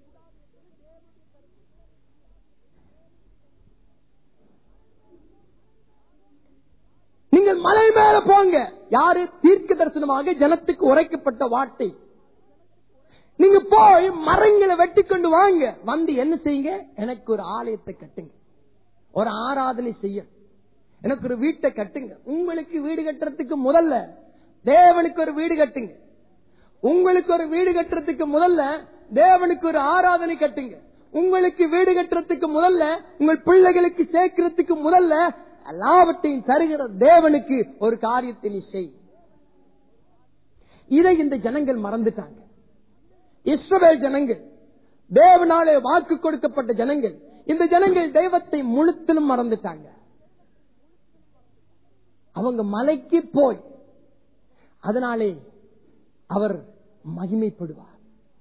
நீங்கள் மலை மேல போங்க யாரு தீர்க்க தரிசனமாக ஜனத்துக்கு உரைக்கப்பட்ட வார்த்தை நீங்க போய் மரங்களை வெட்டி கொண்டு வாங்க வந்து என்ன செய்யுங்க எனக்கு ஒரு ஆலயத்தை கட்டுங்க ஒரு ஆராதனை செய்ய எனக்கு ஒரு வீட்டை கட்டுங்க உங்களுக்கு வீடு கட்டுறதுக்கு முதல்ல தேவனுக்கு ஒரு வீடு கட்டுங்க உங்களுக்கு ஒரு வீடு கட்டுறதுக்கு முதல்ல தேவனுக்கு ஒரு ஆராதனை கட்டுங்க உங்களுக்கு வீடு கட்டுறதுக்கு முதல்ல உங்கள் பிள்ளைகளுக்கு சேர்க்கிறதுக்கு முதல்ல எல்லாவற்றையும் தருகிற தேவனுக்கு ஒரு காரியத்தை நீ செய் இதை இந்த ஜனங்கள் மறந்துட்டாங்க இஸ்ரவேல் ஜனங்கள் தேவனாலே வாக்கு கொடுக்கப்பட்ட ஜனங்கள் இந்த ஜனங்கள் தெய்வத்தை முழுத்திலும் மறந்துட்டாங்க அவங்க மலைக்கு போய் அதனாலே அவர் மகிமைப்படுவார்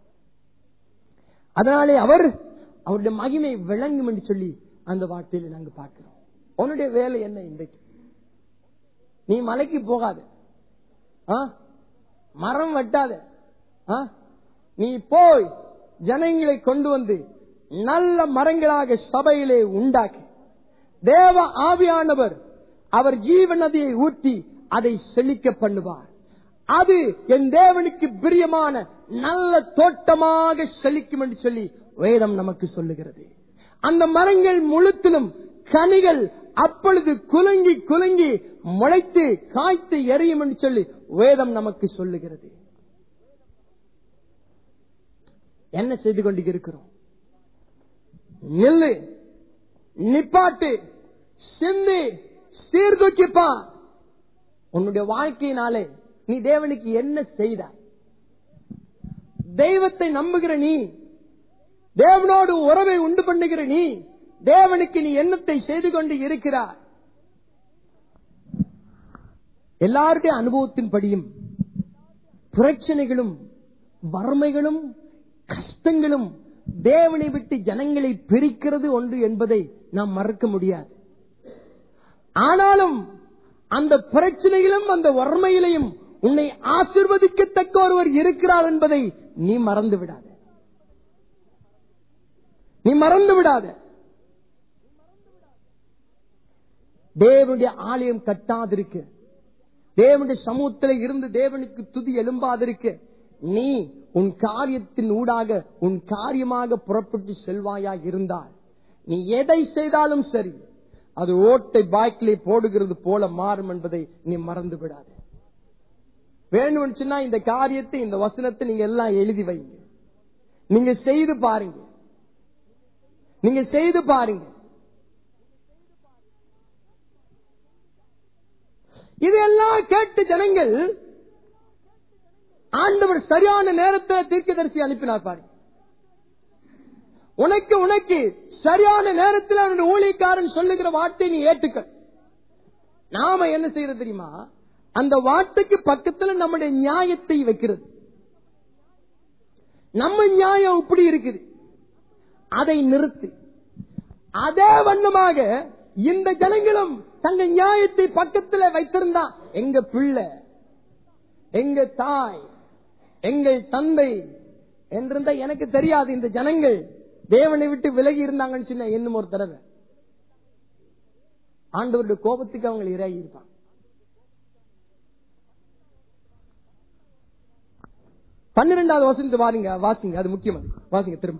அதனாலே அவர் அவருடைய மகிமை விளங்கும் என்று சொல்லி அந்த வார்த்தையில நாங்க பார்க்கிறோம் உன்னுடைய வேலை என்ன இன்றைக்கு நீ மலைக்கு போகாத ஆ? மரம் வெட்டாத ஆ? நீ போய் ஜனங்களை கொண்டு வந்து நல்ல மரங்களாக சபையிலே உண்டாக்கி தேவ ஆவியானவர் அவர் ஜீவ நதியை ஊற்றி அதை செழிக்க பண்ணுவார் அது என் தேவனுக்கு பிரியமான நல்ல தோட்டமாக செழிக்கும் என்று சொல்லி வேதம் நமக்கு சொல்லுகிறது அந்த மரங்கள் முழுத்திலும் கனிகள் அப்பொழுது குலுங்கி குலுங்கி முளைத்து காய்த்து எரியும் என்று சொல்லி வேதம் நமக்கு சொல்லுகிறது என்ன செய்து கொண்டு இருக்கிறோம் நில்லு நிப்பாட்டு சிந்தி சீர்தூக்கிப்பா உன்னுடைய வாழ்க்கையினாலே நீ தேவனுக்கு என்ன செய்தாய் தெய்வத்தை நம்புகிற நீ தேவனோடு உறவை உண்டு பண்ணுகிற நீ தேவனுக்கு நீ எண்ணத்தை செய்து கொண்டு இருக்கிறாய் எல்லாருடைய அனுபவத்தின்படியும் பிரச்சனைகளும் வறுமைகளும் கஷ்டங்களும் தேவனை விட்டு ஜனங்களை பிரிக்கிறது ஒன்று என்பதை நாம் மறக்க முடியாது ஆனாலும் அந்த பிரச்சனையிலும் அந்த வறுமையிலையும் உன்னை ஆசிர்வதிக்கத்தக்க ஒருவர் இருக்கிறார் என்பதை நீ மறந்து விடாத நீ மறந்து விடாத தேவனுடைய ஆலயம் கட்டாதிருக்க தேவனுடைய சமூகத்தில் இருந்து தேவனுக்கு துதி எழும்பாதிருக்க நீ உன் காரியத்தின் ஊடாக உன் காரியமாக புறப்பட்டு செல்வாயா இருந்தால் நீ எதை செய்தாலும் சரி அது ஓட்டை பாய்க்கிலே போடுகிறது போல மாறும் என்பதை நீ மறந்து விடாது வேணும்னு சொன்னா இந்த காரியத்தை இந்த வசனத்தை நீங்க எல்லாம் எழுதி வைங்க நீங்க செய்து பாருங்க நீங்க செய்து பாருங்க இதெல்லாம் கேட்டு ஜனங்கள் ஆண்டவர் சரியான நேரத்தில் தீர்க்கதரிசி அனுப்பினார் பாருங்க உனக்கு உனக்கு சரியான நேரத்தில் அவனுடைய ஊழியக்காரன் சொல்லுகிற வார்த்தை நீ ஏற்றுக்க நாம என்ன செய்யறது தெரியுமா அந்த வார்த்தைக்கு பக்கத்துல நம்முடைய நியாயத்தை வைக்கிறது நம்ம நியாயம் இப்படி இருக்குது அதை நிறுத்து அதே வண்ணமாக இந்த ஜனங்களும் தங்கள் நியாயத்தை பக்கத்துல வைத்திருந்தா எங்க பிள்ளை எங்க தாய் எங்கள் தந்தை என்றிருந்தா எனக்கு தெரியாது இந்த ஜனங்கள் தேவனை விட்டு விலகி இருந்தாங்கன்னு சொன்ன இன்னும் ஒரு தடவை ஆண்டவருடைய கோபத்துக்கு அவங்க இரையாகி இருப்பாங்க பன்னிரெண்டாவது வசனத்தை வாருங்க வாசிங்க அது முக்கியம் அது. வாசிங்க திரும்ப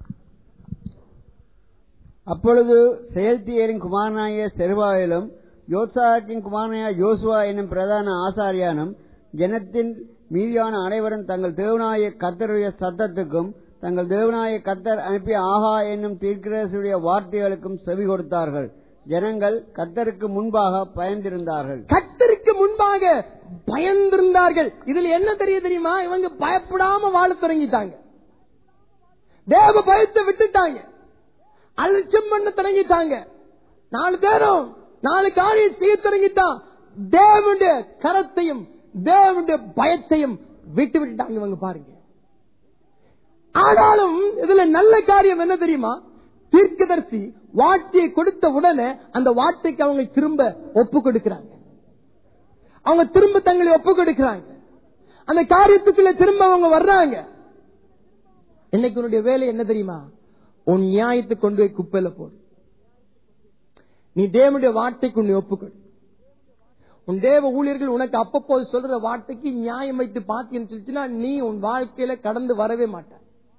அப்பொழுது செயல்தியரின் குமாரனாய செருவாயிலும் யோசாக்கின் குமாரனாய யோசுவா என்னும் பிரதான ஆசாரியானும் ஜனத்தின் மீதியான அனைவரும் தங்கள் தேவனாய கத்தருடைய சத்தத்துக்கும் தங்கள் தேவனாய கத்தர் அனுப்பிய ஆகா என்னும் தீர்க்கரசுடைய வார்த்தைகளுக்கும் செவி கொடுத்தார்கள் ஜனங்கள் கத்தருக்கு முன்பாக பயந்திருந்தார்கள் கத்தருக்கு முன்பாக பயந்திருந்தார்கள் இதுல என்ன தெரிய தெரியுமா இவங்க பயப்படாம வாழ தொடங்கிட்டாங்க தேவ பயத்தை விட்டுட்டாங்க அலட்சியம் பண்ண தொடங்கிட்டாங்க நாலு பேரும் நாலு காரியம் செய்ய தொடங்கிட்டான் தேவனுடைய கரத்தையும் தேவனுடைய பயத்தையும் விட்டு விட்டுட்டாங்க இவங்க பாருங்க ஆனாலும் இதுல நல்ல காரியம் என்ன தெரியுமா தீர்க்கதரிசி வார்த்தையை கொடுத்த உடனே அந்த வார்த்தைக்கு அவங்க திரும்ப ஒப்பு கொடுக்கிறாங்க அவங்க திரும்ப தங்களை ஒப்பு கொடுக்கிறாங்க அந்த காரியத்துக்குள்ள திரும்ப அவங்க வர்றாங்க இன்னைக்கு உன்னுடைய வேலை என்ன தெரியுமா உன் நியாயத்தை கொண்டு போய் குப்பையில போடு நீ தேவனுடைய வார்த்தைக்கு உன்னை ஒப்புக்கொடு உன் தேவ ஊழியர்கள் உனக்கு அப்பப்போது சொல்ற வார்த்தைக்கு நியாயம் வைத்து பார்த்தீங்கன்னு சொல்லிச்சுன்னா நீ உன் வாழ்க்கையில கடந்து வரவே மாட்ட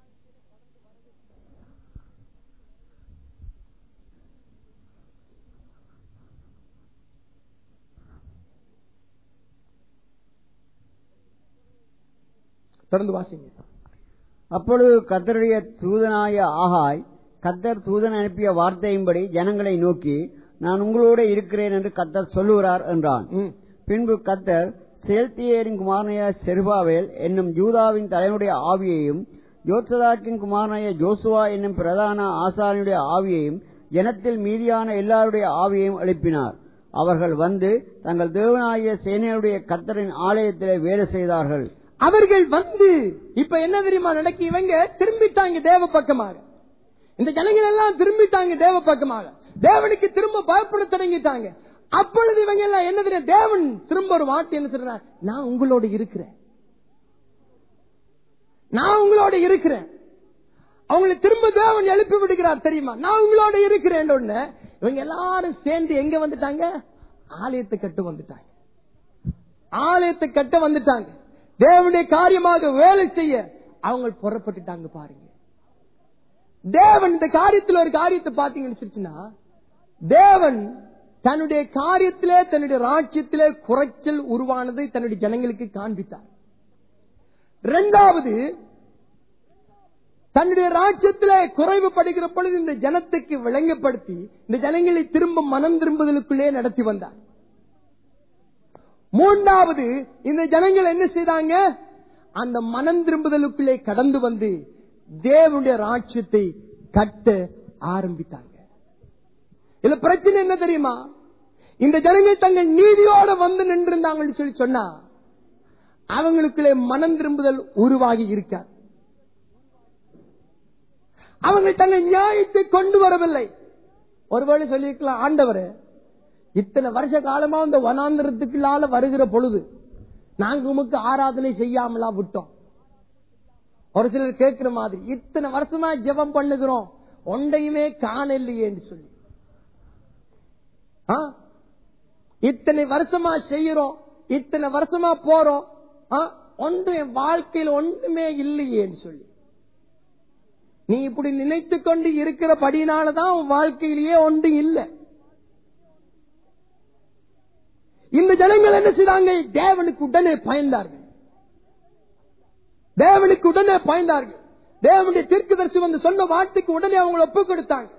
தொடர்ந்து வாசிங்க அப்பொழுது கத்தருடைய தூதனாய ஆகாய் கத்தர் தூதன் அனுப்பிய வார்த்தையின்படி ஜனங்களை நோக்கி நான் உங்களோட இருக்கிறேன் என்று கத்தர் சொல்லுகிறார் என்றான் ம். பின்பு கத்தர் செயல்தியரின் குமாரனைய செருபாவேல் என்னும் யூதாவின் தலைவனுடைய ஆவியையும் யோசதாக்கின் குமாரனைய ஜோசுவா என்னும் பிரதான ஆசாரியனுடைய ஆவியையும் ஜனத்தில் மீதியான எல்லாருடைய ஆவியையும் எழுப்பினார் அவர்கள் வந்து தங்கள் தேவனாகிய சேனையுடைய கத்தரின் ஆலயத்திலே வேலை செய்தார்கள் அவர்கள் வந்து இப்ப என்ன தெரியுமா நடக்கு இவங்க திரும்பிட்டாங்க தேவ பக்கமாக இந்த ஜனங்கள் எல்லாம் திரும்பிட்டாங்க தேவ பக்கமாக தேவனுக்கு திரும்ப பயப்பட தொடங்கிட்டாங்க அப்பொழுது இவங்க எல்லாம் என்ன தெரியும் தேவன் திரும்ப ஒரு வார்த்தை என்ன சொல்றார் நான் உங்களோட இருக்கிறேன் நான் உங்களோட இருக்கிறேன் அவங்களை திரும்ப தேவன் எழுப்பி விடுகிறார் தெரியுமா நான் உங்களோட இருக்கிறேன் உடனே இவங்க எல்லாரும் சேர்ந்து எங்க வந்துட்டாங்க ஆலயத்தை கட்டு வந்துட்டாங்க ஆலயத்தை கட்ட வந்துட்டாங்க தேவனுடைய காரியமாக வேலை செய்ய அவங்க புறப்பட்டுட்டாங்க பாருங்க தேவன் இந்த காரியத்தில் ஒரு காரியத்தை பாத்தீங்கன்னு சொல்லிச்சுன்னா தேவன் தன்னுடைய காரியத்திலே தன்னுடைய ராஜ்யத்திலே குறைச்சல் உருவானதை தன்னுடைய ஜனங்களுக்கு காண்பித்தார் இரண்டாவது தன்னுடைய ராஜ்யத்திலே குறைவுபடுகிற பொழுது இந்த ஜனத்துக்கு விளங்கப்படுத்தி இந்த ஜனங்களை திரும்ப மனம் திரும்புதலுக்குள்ளே நடத்தி வந்தார் மூன்றாவது இந்த ஜனங்கள் என்ன செய்தாங்க அந்த மனம் திரும்புதலுக்குள்ளே கடந்து வந்து தேவனுடைய ராஜ்யத்தை கட்ட ஆரம்பித்தாங்க இதுல பிரச்சனை என்ன தெரியுமா இந்த ஜனங்கள் தங்கள் நீதியோட வந்து நின்றிருந்தாங்கன்னு சொல்லி சொன்னா அவங்களுக்குள்ளே மனம் திரும்புதல் உருவாகி இருக்கார் அவங்க தங்கள் நியாயத்தை கொண்டு வரவில்லை ஒருவேளை சொல்லியிருக்கலாம் ஆண்டவர் இத்தனை வருஷ காலமா இந்த வனாந்திரத்துக்குள்ளால வருகிற பொழுது நாங்க உமக்கு ஆராதனை செய்யாமலா விட்டோம் ஒரு சிலர் கேட்கிற மாதிரி இத்தனை வருஷமா ஜெபம் பண்ணுகிறோம் ஒன்றையுமே காணலையேன்னு சொல்லி ஆ? இத்தனை வருஷமா செய்யறோம் இத்தனை வருஷமா போறோம் ஆ? ஒன்று என் வாழ்க்கையில் ஒன்றுமே இல்லையேன்னு சொல்லி நீ இப்படி நினைத்து கொண்டு இருக்கிறபடினாலதான் உன் வாழ்க்கையிலேயே ஒன்று இல்லை இந்த ஜனங்கள் என்ன செய்தாங்க தேவனுக்கு உடனே பயந்தார்கள் தேவனுக்கு உடனே பயந்தார்கள் தேவனுடைய தீர்க்கதரிசி வந்து சொன்ன வார்த்தைக்கு உடனே அவங்களை ஒப்பு கொடுத்தாங்க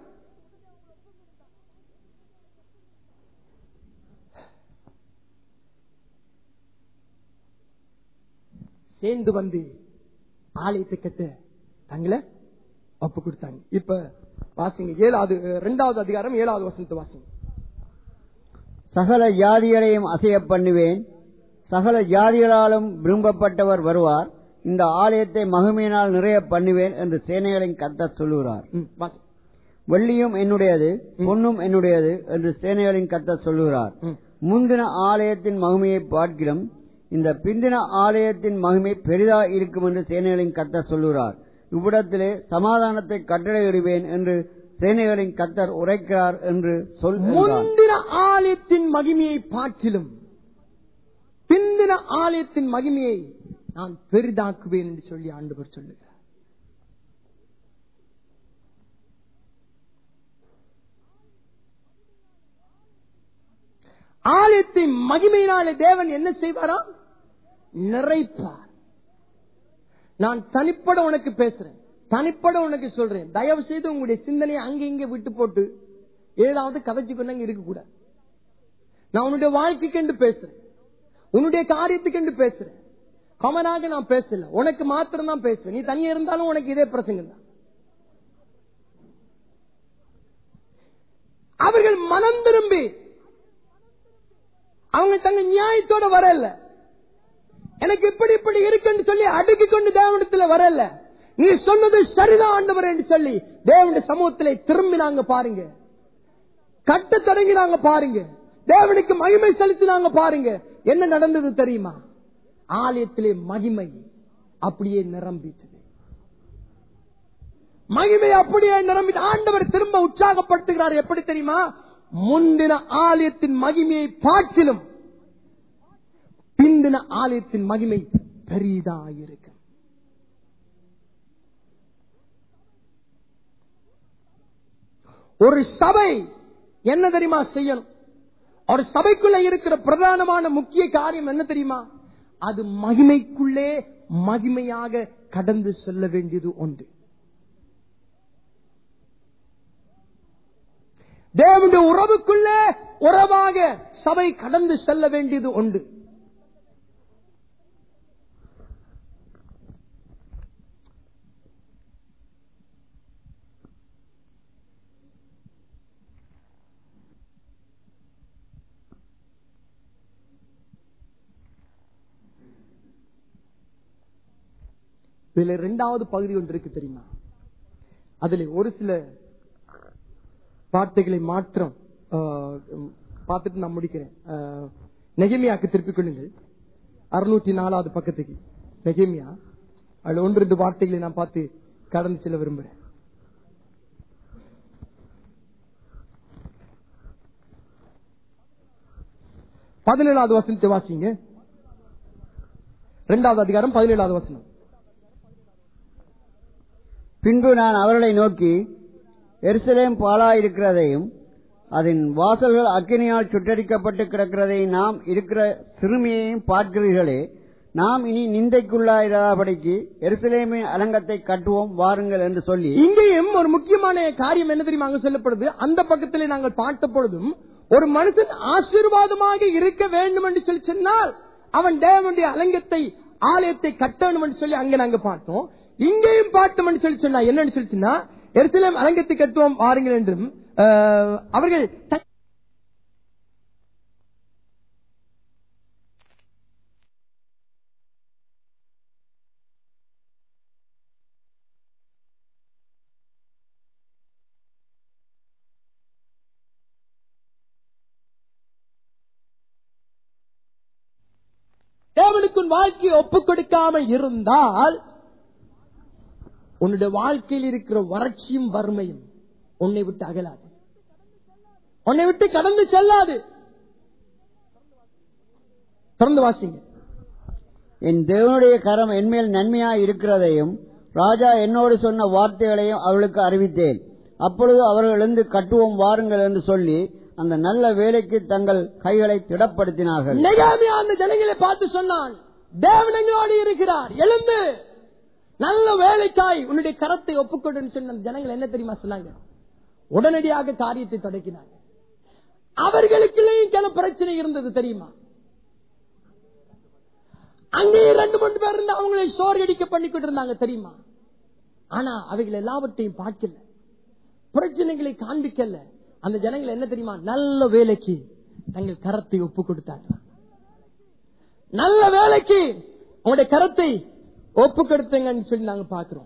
சேர்ந்து வந்து ஆலயத்தை கட்ட தங்களை ஒப்பு கொடுத்தாங்க இப்ப வாசிங்க ஏழாவது இரண்டாவது அதிகாரம் ஏழாவது வசனத்தை வாசிங்க சகல ஜாதிகளையும் அசைய பண்ணுவேன் சகல ஜாதிகளாலும் விரும்பப்பட்டவர் வருவார் இந்த ஆலயத்தை மகிமையினால் நிறைய பண்ணுவேன் என்று சேனைகளின் கர்த்தர் சொல்லுகிறார் ம், வாசி. வெள்ளியும் என்னுடையது பொன்னும் என்னுடையது என்று சேனைகளின் கர்த்தர் சொல்லுகிறார் ம். முந்தின ஆலயத்தின் மகிமையை பார்க்கிலும் இந்த பிந்தின ஆலயத்தின் மகிமை பெரிதா இருக்கும் என்று சேனைகளின் கர்த்தர் சொல்லுகிறார் இவ்விடத்திலே சமாதானத்தை கட்டளையிடுவேன் என்று சேனைகளின் கர்த்தர் உரைக்கிறார் என்று சொல் என்றார். முந்தின ஆலயத்தின் மகிமையை பார்க்கிலும் பிந்தின ஆலயத்தின் மகிமையை நான் பெரிதாக்குவேன் என்று சொல்லி ஆண்டவர் சொல்லுகிறார் ஆலயத்தின் மகிமையினாலே தேவன் என்ன செய்வாராம் நிறைப்பார் நான் தனிப்பட உனக்கு பேசுறேன் தனிப்பட உனக்கு சொல்றேன் தயவு செய்து உங்களுடைய சிந்தனையை அங்க இங்க விட்டு போட்டு ஏதாவது கதைச்சு கொண்டு இருக்க கூடாது நான் உன்னுடைய வாழ்க்கைக்கு என்று பேசுறேன் உன்னுடைய காரியத்துக்கு என்று பேசுறேன் கமனாக நான் பேசல உனக்கு மாத்திரம் தான் பேசுவேன் நீ தனியா இருந்தாலும் உனக்கு இதே பிரசங்கம் தான் அவர்கள் மனம் திரும்பி அவங்க தங்க நியாயத்தோட வரல எனக்கு இப்படி இப்படி இருக்குன்னு சொல்லி அடுக்கி கொண்டு தேவனத்துல வரல நீ சொன்னது சரிதான் ஆண்டவர் என்று சொல்லி தேவனுடைய சமூகத்திலே திரும்பினாங்க பாருங்க கட்ட தொடங்கினாங்க பாருங்க தேவனுக்கு மகிமை செலுத்தினாங்க பாருங்க என்ன நடந்தது தெரியுமா ஆலயத்திலே மகிமை அப்படியே நிரம்பிட்டது மகிமை அப்படியே நிரம்பிட்டு ஆண்டவர் திரும்ப உற்சாகப்படுத்துகிறார் எப்படி தெரியுமா முந்தின ஆலயத்தின் மகிமையை பார்க்கிலும் பிந்தின ஆலயத்தின் மகிமை பெரிதாயிருக்கும் ஒரு சபை என்ன தெரியுமா செய்யணும் ஒரு சபைக்குள்ள இருக்கிற பிரதானமான முக்கிய காரியம் என்ன தெரியுமா அது மகிமைக்குள்ளே மகிமையாக கடந்து செல்ல வேண்டியது ஒன்று தேவனுடைய உறவுக்குள்ளே உறவாக சபை கடந்து செல்ல வேண்டியது உண்டு இதுல இரண்டாவது பகுதி ஒன்று இருக்கு தெரியுமா அதுல ஒரு சில வார்த்தைகளை மாற்றம் ஆஹ், உம், பார்த்துட்டு நான் முடிக்கிறேன் ஆஹ், நெகேமியாக்கு திருப்பிக் கொள்ளுங்கள் அறுநூற்றி நாலாவது பக்கத்துக்கு நெகேமியா அதுல ஒன்று ரெண்டு வார்த்தைகளை நான் பார்த்து கடந்து செல்ல விரும்புறேன் பதினேழாவது வசனத்தை வாசிங்க இரண்டாவது அதிகாரம் பதினேழாவது வசனம் பின்பு நான் அவர்களை நோக்கி எருசலேம் பாழாயிருக்கிறதையும் அதன் வாசல்கள் அக்கினியால் சுட்டரிக்கப்பட்டு கிடக்கிறதையும் நாம் இருக்கிற சிறுமியையும் பார்க்கிறீர்களே நாம் இனி நிந்தைக்குள்ளாயிராபடிக்கு எருசலேமின் அலங்கத்தை கட்டுவோம் வாருங்கள் என்று சொல்லி இங்கேயும் ஒரு முக்கியமான காரியம் என்ன தெரியுமா அங்க சொல்லப்படுது அந்த பக்கத்திலே நாங்கள் பார்த்த பொழுதும் ஒரு மனுஷன் ஆசீர்வாதமாக இருக்க வேண்டும் என்று சொல்லி சொன்னால் அவன் தேவனுடைய அலங்கத்தை ஆலயத்தை கட்டணும் என்று சொல்லி அங்க நாங்க பார்த்தோம் இங்கேயும் பார்த்தோம் என்று சொல்லி சொன்னா என்னன்னு சொல்லி சொன்னா எருசலேம் அலங்கத்தை கட்டுவோம் வாருங்கள் என்றும் ஆஹ், அவர்கள் த- தேவனுக்கு உன் வாழ்க்கையை ஒப்புக் கொடுக்காம இருந்தால் உன்னுடைய வாழ்க்கையில் இருக்கிற வறட்சியும் வறுமையும் உன்னை விட்டு அகலாது உன்னை விட்டு கடந்து செல்லாது திறந்து வாசிங்க என் தேவனுடைய கரம் என்மேல் நன்மையாய் இருக்கிறதையும் ராஜா என்னோடு சொன்ன வார்த்தைகளையும் அவளுக்கு அறிவித்தேன் அப்பொழுது அவர்கள் எழுந்து கட்டுவோம் வாருங்கள் என்று சொல்லி அந்த நல்ல வேலைக்கு தங்கள் கைகளை திடப்படுத்தினார்கள் நெகாமியா அந்த ஜனங்களை பார்த்து சொன்னான் தேவன் எங்களோடு இருக்கிறார் எழுந்து நல்ல வேலைக்காய் உன்னுடைய கரத்தை ஒப்புக்கொண்டு சொன்ன அந்த ஜனங்கள் என்ன தெரியுமா சொன்னாங்க உடனடியாக காரியத்தை தொடக்கினாங்க அவர்களுக்குள்ளேயும் சில பிரச்சனை இருந்தது தெரியுமா அங்கேயும் ரெண்டு மூணு பேர் இருந்து அவங்களை சோறு அடிக்க பண்ணிக்கிட்டு இருந்தாங்க தெரியுமா ஆனா அவைகள் எல்லாவற்றையும் பார்க்கல பிரச்சனைகளை காண்பிக்கல அந்த ஜனங்கள் என்ன தெரியுமா நல்ல வேலைக்கு தங்கள் கரத்தை ஒப்பு கொடுத்தார்கள் நல்ல வேலைக்கு உங்களுடைய கரத்தை ஒப்பு கொடுத்தங்கன்னு சொல்லி நாங்க பாக்குறோம்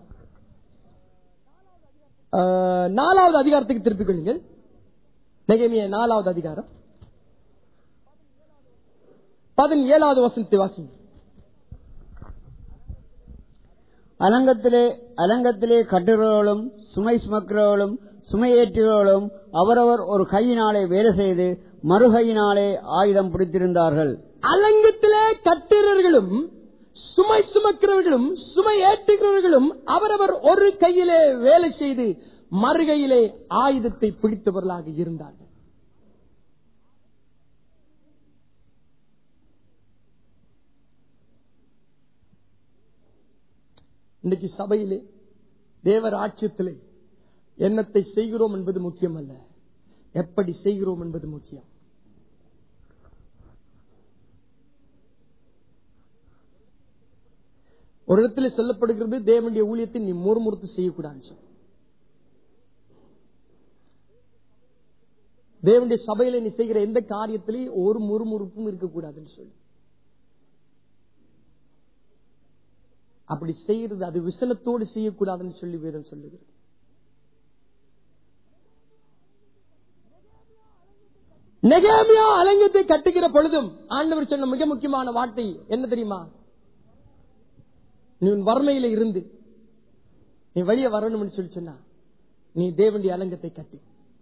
ஆஹ், நாலாவது அதிகாரத்துக்கு திருப்பிக் கொள்ளுங்கள் நெகேமியா நாலாவது அதிகாரம் பதினேழாவது வசனத்தை வாசிங்க அலங்கத்திலே அலங்கத்திலே கட்டுகிறவர்களும் சுமை சுமக்கிறவர்களும் சுமையேற்றுகிறவர்களும் அவரவர் ஒரு கையினாலே வேலை செய்து மறுகையினாலே ஆயுதம் பிடித்திருந்தார்கள் அலங்கத்திலே கட்டுறவர்களும் சுமை சுமக்கிறவர்களும் சுமை ஏற்றுகிறவர்களும் அவரவர் ஒரு கையிலே வேலை செய்து மறுகையிலே ஆயுதத்தை பிடித்தவர்களாக இருந்தார்கள் இன்னைக்கு சபையிலே தேவர் ஆட்சியத்திலே என்னத்தை செய்கிறோம் என்பது முக்கியம் அல்ல எப்படி செய்கிறோம் என்பது முக்கியம் ஒரு இடத்துல சொல்லப்படுகிறது தேவனுடைய ஊழியத்தை நீ முறுமுறுத்து செய்யக்கூடாது சொல்லி. தேவனுடைய சபையில நீ செய்கிற எந்த காரியத்திலையும் ஒரு முறுமுறுப்பும் இருக்கக்கூடாதுன்னு சொல்லி அப்படி செய்யறது அது விசனத்தோடு செய்யக்கூடாதுன்னு சொல்லி வேதம் சொல்லுகிறது நெகேமியா அலங்கத்தை கட்டுகிற பொழுதும் ஆண்டவர் சொன்ன மிக முக்கியமான வார்த்தை என்ன தெரியுமா நீ உன் வறுமையில இருந்து நீ வெளியே வரணும்னு சொல்லி சொன்னா நீ தேவனுடைய அலங்கத்தை கட்டு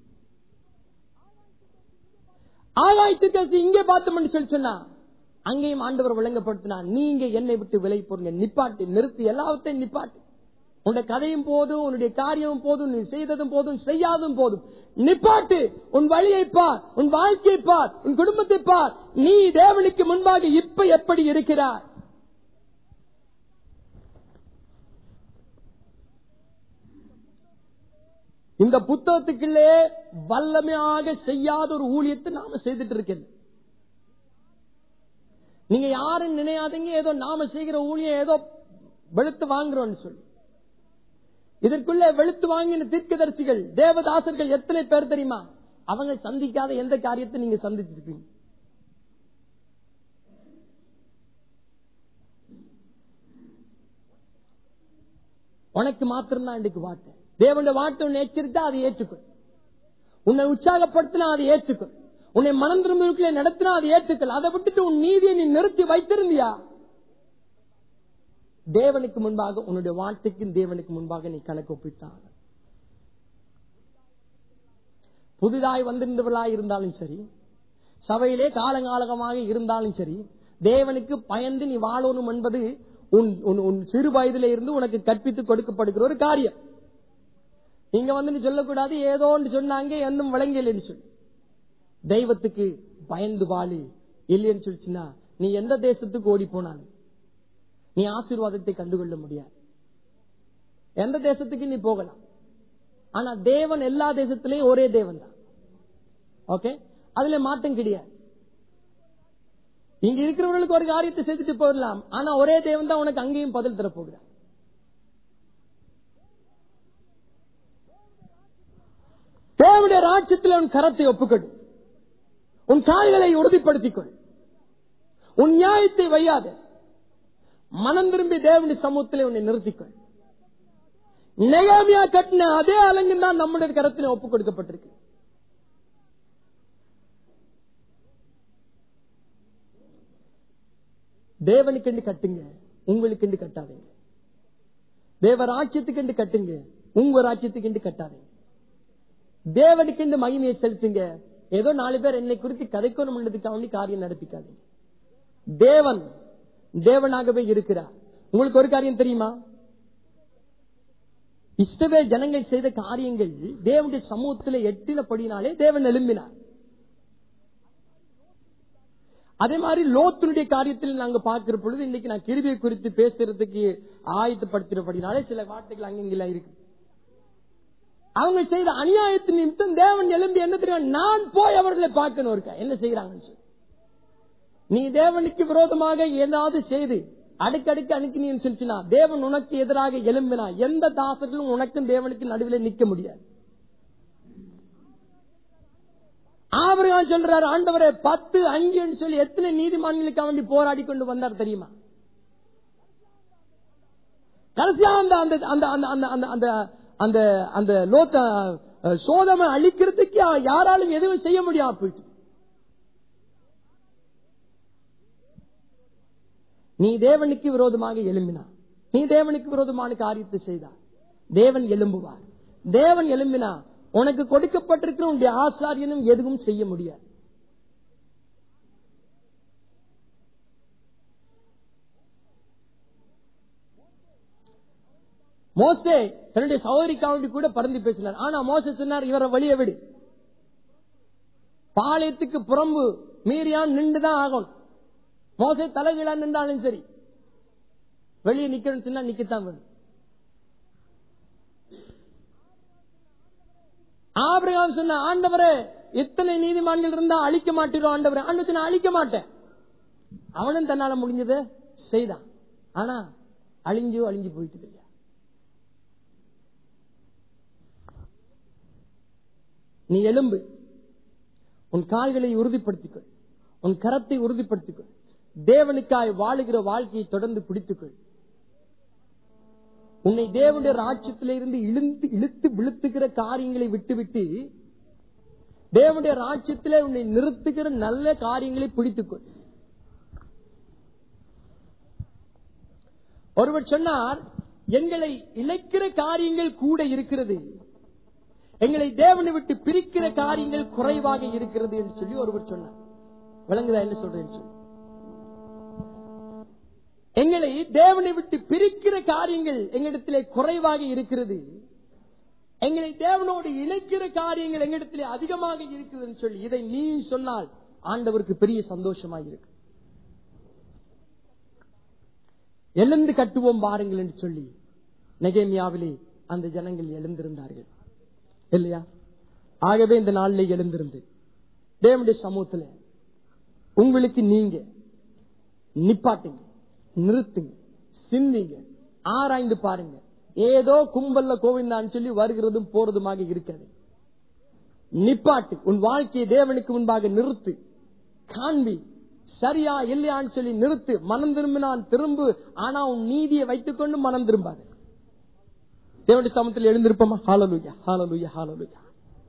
ஆகாயத்துக்கு இங்கே பார்த்தோம்னு சொல்லி சொன்னா அங்கேயும் ஆண்டவர் விளங்கப்படுத்தினா நீங்க என்னை விட்டு விலை போடுங்க நிப்பாட்டு நிறுத்தி எல்லாத்தையும் நிப்பாட்டு உன்னுடைய கதையும் போதும் உன்னுடைய காரியமும் போதும் நீ செய்ததும் போதும் செய்யாதும் போதும் நிப்பாட்டு உன் வழியை பார் உன் வாழ்க்கையை பார் உன் குடும்பத்தை பார் நீ தேவனுக்கு முன்பாக இப்ப எப்படி இருக்கிறாய் இந்த புத்தகத்துக்குள்ளே வல்லமையாக செய்யாத ஒரு ஊழியத்தை நாம செய்துட்டு இருக்கேன் நீங்க யாரும் நினையாதீங்க ஏதோ நாம செய்கிற ஊழியம் ஏதோ வெளுத்து வாங்குறோம்னு சொல்லி இதற்குள்ள வெளுத்து வாங்கின தீர்க்கதரிசிகள் தேவதாசர்கள் எத்தனை பேர் தெரியுமா அவங்க சந்திக்காத எந்த காரியத்தை நீங்க சந்திச்சிருக்கீங்க உனக்கு மாத்திரம்தான் இன்றைக்கு வார்த்தை தேவனுடைய வார்த்தை உன்னை எச்சரித்தா அதை ஏற்றுக்கொள் உன்னை உற்சாகப்படுத்தினா அதை ஏற்றுக்கொள் உன்னை மனம் திரும்ப நடத்தினா அதை ஏற்றுக்கொள் அதை விட்டுட்டு உன் நீதியை நீ நிறுத்தி வைத்திருந்தியா தேவனுக்கு முன்பாக உன்னுடைய வார்த்தைக்கும் தேவனுக்கு முன்பாக நீ கணக்கு ஒப்பிட்டான் புதிதாய் வந்திருந்தவர்களாய் இருந்தாலும் சரி சபையிலே காலங்காலகமாக இருந்தாலும் சரி தேவனுக்கு பயந்து நீ வாழணும் என்பது உன் உன் உன் சிறு வயதில இருந்து உனக்கு கற்பித்து கொடுக்கப்படுகிற ஒரு காரியம் நீங்க வந்து நீ சொல்லக்கூடாது ஏதோ ஒன்று சொன்னாங்க என்னும் விளங்கலைன்னு சொல்லி தெய்வத்துக்கு பயந்து வாழு இல்லைன்னு சொல்லிச்சுன்னா நீ எந்த தேசத்துக்கு ஓடி போனாலும் நீ ஆசீர்வாதத்தை கண்டுகொள்ள முடியாது எந்த தேசத்துக்கு நீ போகலாம் ஆனா தேவன் எல்லா தேசத்திலையும் ஒரே தேவன் தான் ஓகே அதுல மாற்றம் கிடையாது இங்க இருக்கிறவர்களுக்கு ஒரு காரியத்தை செய்துட்டு போயிடலாம் ஆனா ஒரே தேவன் தான் உனக்கு அங்கேயும் பதில் தரப்போகிறார் தேவனுடைய ராஜ்யத்தில் உன் கரத்தை ஒப்புக்கொடு உன் கால்களை உறுதிப்படுத்திக் கொள் உன் நியாயத்தை வையாத மனம் திரும்பி தேவனுடைய சமூகத்திலே உன்னை நிறுத்திக்கொள் நெகாமியா கட்டின அதே அலங்கம் தான் நம்முடைய கரத்தில் ஒப்புக் கொடுக்கப்பட்டிருக்கு தேவனுக்கென்று கட்டுங்க உங்களுக்கு கட்டாதீங்க தேவ ராஜ்யத்துக்கு கட்டுங்க உங்க ராஜ்யத்துக்கு கட்டாதீங்க தேவனுக்கு மகிமையை செலுத்துங்க ஏதோ நாலு பேர் என்னை குறித்து கதைக்கணும் உள்ளதுக்காக காரியம் நடத்திக்காதீங்க தேவன் தேவனாகவே இருக்கிறார் உங்களுக்கு ஒரு காரியம் தெரியுமா இஷ்டவே ஜனங்கள் செய்த காரியங்கள் தேவனுடைய சமூகத்தில் எட்டினபடினாலே தேவன் எழும்பினார் அதே மாதிரி லோத்தினுடைய காரியத்தில் நாங்க பார்க்கிற பொழுது இன்னைக்கு நான் கிருபியை குறித்து பேசுறதுக்கு ஆயத்தப்படுத்துறபடினாலே சில வார்த்தைகள் அங்கெல்லாம் இருக்கு அவங்க செய்த அநியாயத்தின் நிமித்தம் தேவன் எழும்பி என்ன தெரியும் நான் போய் அவர்களை பார்க்கணும் இருக்கா என்ன செய்யறாங்கன்னு சொல்லி நீ தேவனுக்கு விரோதமாக ஏதாவது செய்து அடுக்கடுக்கு அணுக்கினு சொல்லிச்சுனா தேவன் உனக்கு எதிராக எழும்பினா எந்த தாசர்களும் உனக்கும் தேவனுக்கு நடுவில் நிக்க முடியாது ஆபிரகாம் சொல்றாரு ஆண்டவரே பத்து அங்குன்னு சொல்லி எத்தனை நீதிமன்றங்களுக்கு வேண்டி போராடி கொண்டு வந்தார் தெரியுமா கடைசியா அந்த அந்த அந்த அந்த அந்த அந்த அந்த அந்த அந்த லோத்த அஹ், சோதமை அழிக்கிறதுக்கு யாராலும் எதுவும் செய்ய முடியாம போயிட்டு நீ தேவனுக்கு விரோதமாக எழும்பினா நீ தேவனுக்கு விரோதமான காரியத்தை செய்தார் தேவன் எழும்புவார் தேவன் எழும்பினா உனக்கு கொடுக்கப்பட்டிருக்கிற உன்னுடைய ஆசாரியனும் எதுவும் செய்ய முடியாது மோசே தன்னுடைய சகோதரிக்காவண்டி கூட பறந்து பேசினார் ஆனா மோசே சொன்னார் இவரை வெளியே விடு பாளையத்துக்கு புறம்பு மீறியான் நின்றுதான் ஆகணும் மோசே தலைகீழா நின்றாலும் சரி வெளியே நிக்கணும்னு சொன்னா நிக்கத்தான் வேணும் ஆபிரகாம் சொன்ன ஆண்டவரே இத்தனை நீதிமான்கள் இருந்தா அழிக்க மாட்டீரோ ஆண்டவரே ஆண்டு சொன்ன அழிக்க மாட்டேன் அவனும் தன்னால முடிஞ்சதை செய்தான் ஆனா அழிஞ்சு அழிஞ்சு போயிட்டு இல்லையா நீ எலும்பு உன் கால்களை உறுதிப்படுத்திக்கொள் உன் கரத்தை உறுதிப்படுத்திக்கொள் தேவனுக்காய் வாழுகிற வாழ்க்கையை தொடர்ந்து பிடித்துக்கொள் உன்னை தேவனுடைய ராட்சியத்திலிருந்து இழுத்து இழுத்து விழுத்துகிற காரியங்களை விட்டுவிட்டு தேவனுடைய ராட்சியத்திலே உன்னை நிறுத்துகிற நல்ல காரியங்களை பிடித்துக்கொள் ஒருவர் சொன்னார் எங்களை இழைக்கிற காரியங்கள் கூட இருக்கிறது எங்களை தேவனை விட்டு பிரிக்கிற காரியங்கள் குறைவாக இருக்கிறது என்று சொல்லி ஒருவர் சொன்னார் விளங்குதா என்ன சொல்றேன்னு சொல்லி எங்களை தேவனை விட்டு பிரிக்கிற காரியங்கள் எங்களிடத்திலே குறைவாக இருக்கிறது எங்களை தேவனோடு இணைக்கிற காரியங்கள் எங்களிடத்திலே அதிகமாக இருக்கிறதுன்னு சொல்லி இதை நீ சொன்னால் ஆண்டவருக்கு பெரிய சந்தோஷமாக இருக்கு எழுந்து கட்டுவோம் பாருங்கள் என்று சொல்லி நெகேமியாவிலே அந்த ஜனங்கள் எழுந்திருந்தார்கள் இல்லையா ஆகவே இந்த நாளிலே எழுந்திருந்து தேவனுடைய சமூகத்துல உங்களுக்கு நீங்க நிப்பாட்டுங்க நிறுத்துங்க சிந்திங்க ஆராய்ந்து பாருங்க ஏதோ கும்பல்ல கோவிந்தான்னு சொல்லி வருகிறதும் போறதுமாக இருக்காது நிப்பாட்டு உன் வாழ்க்கையை தேவனுக்கு முன்பாக நிறுத்து காண்பி சரியா இல்லையான்னு சொல்லி நிறுத்து மனம் திரும்பினான் திரும்பு ஆனா உன் நீதியை வைத்துக்கொண்டு மனம் திரும்பாது தேவனுடைய சமத்தில் எழுந்திருப்போமா ஹாலலுயா ஹாலலுயா ஹாலலுயா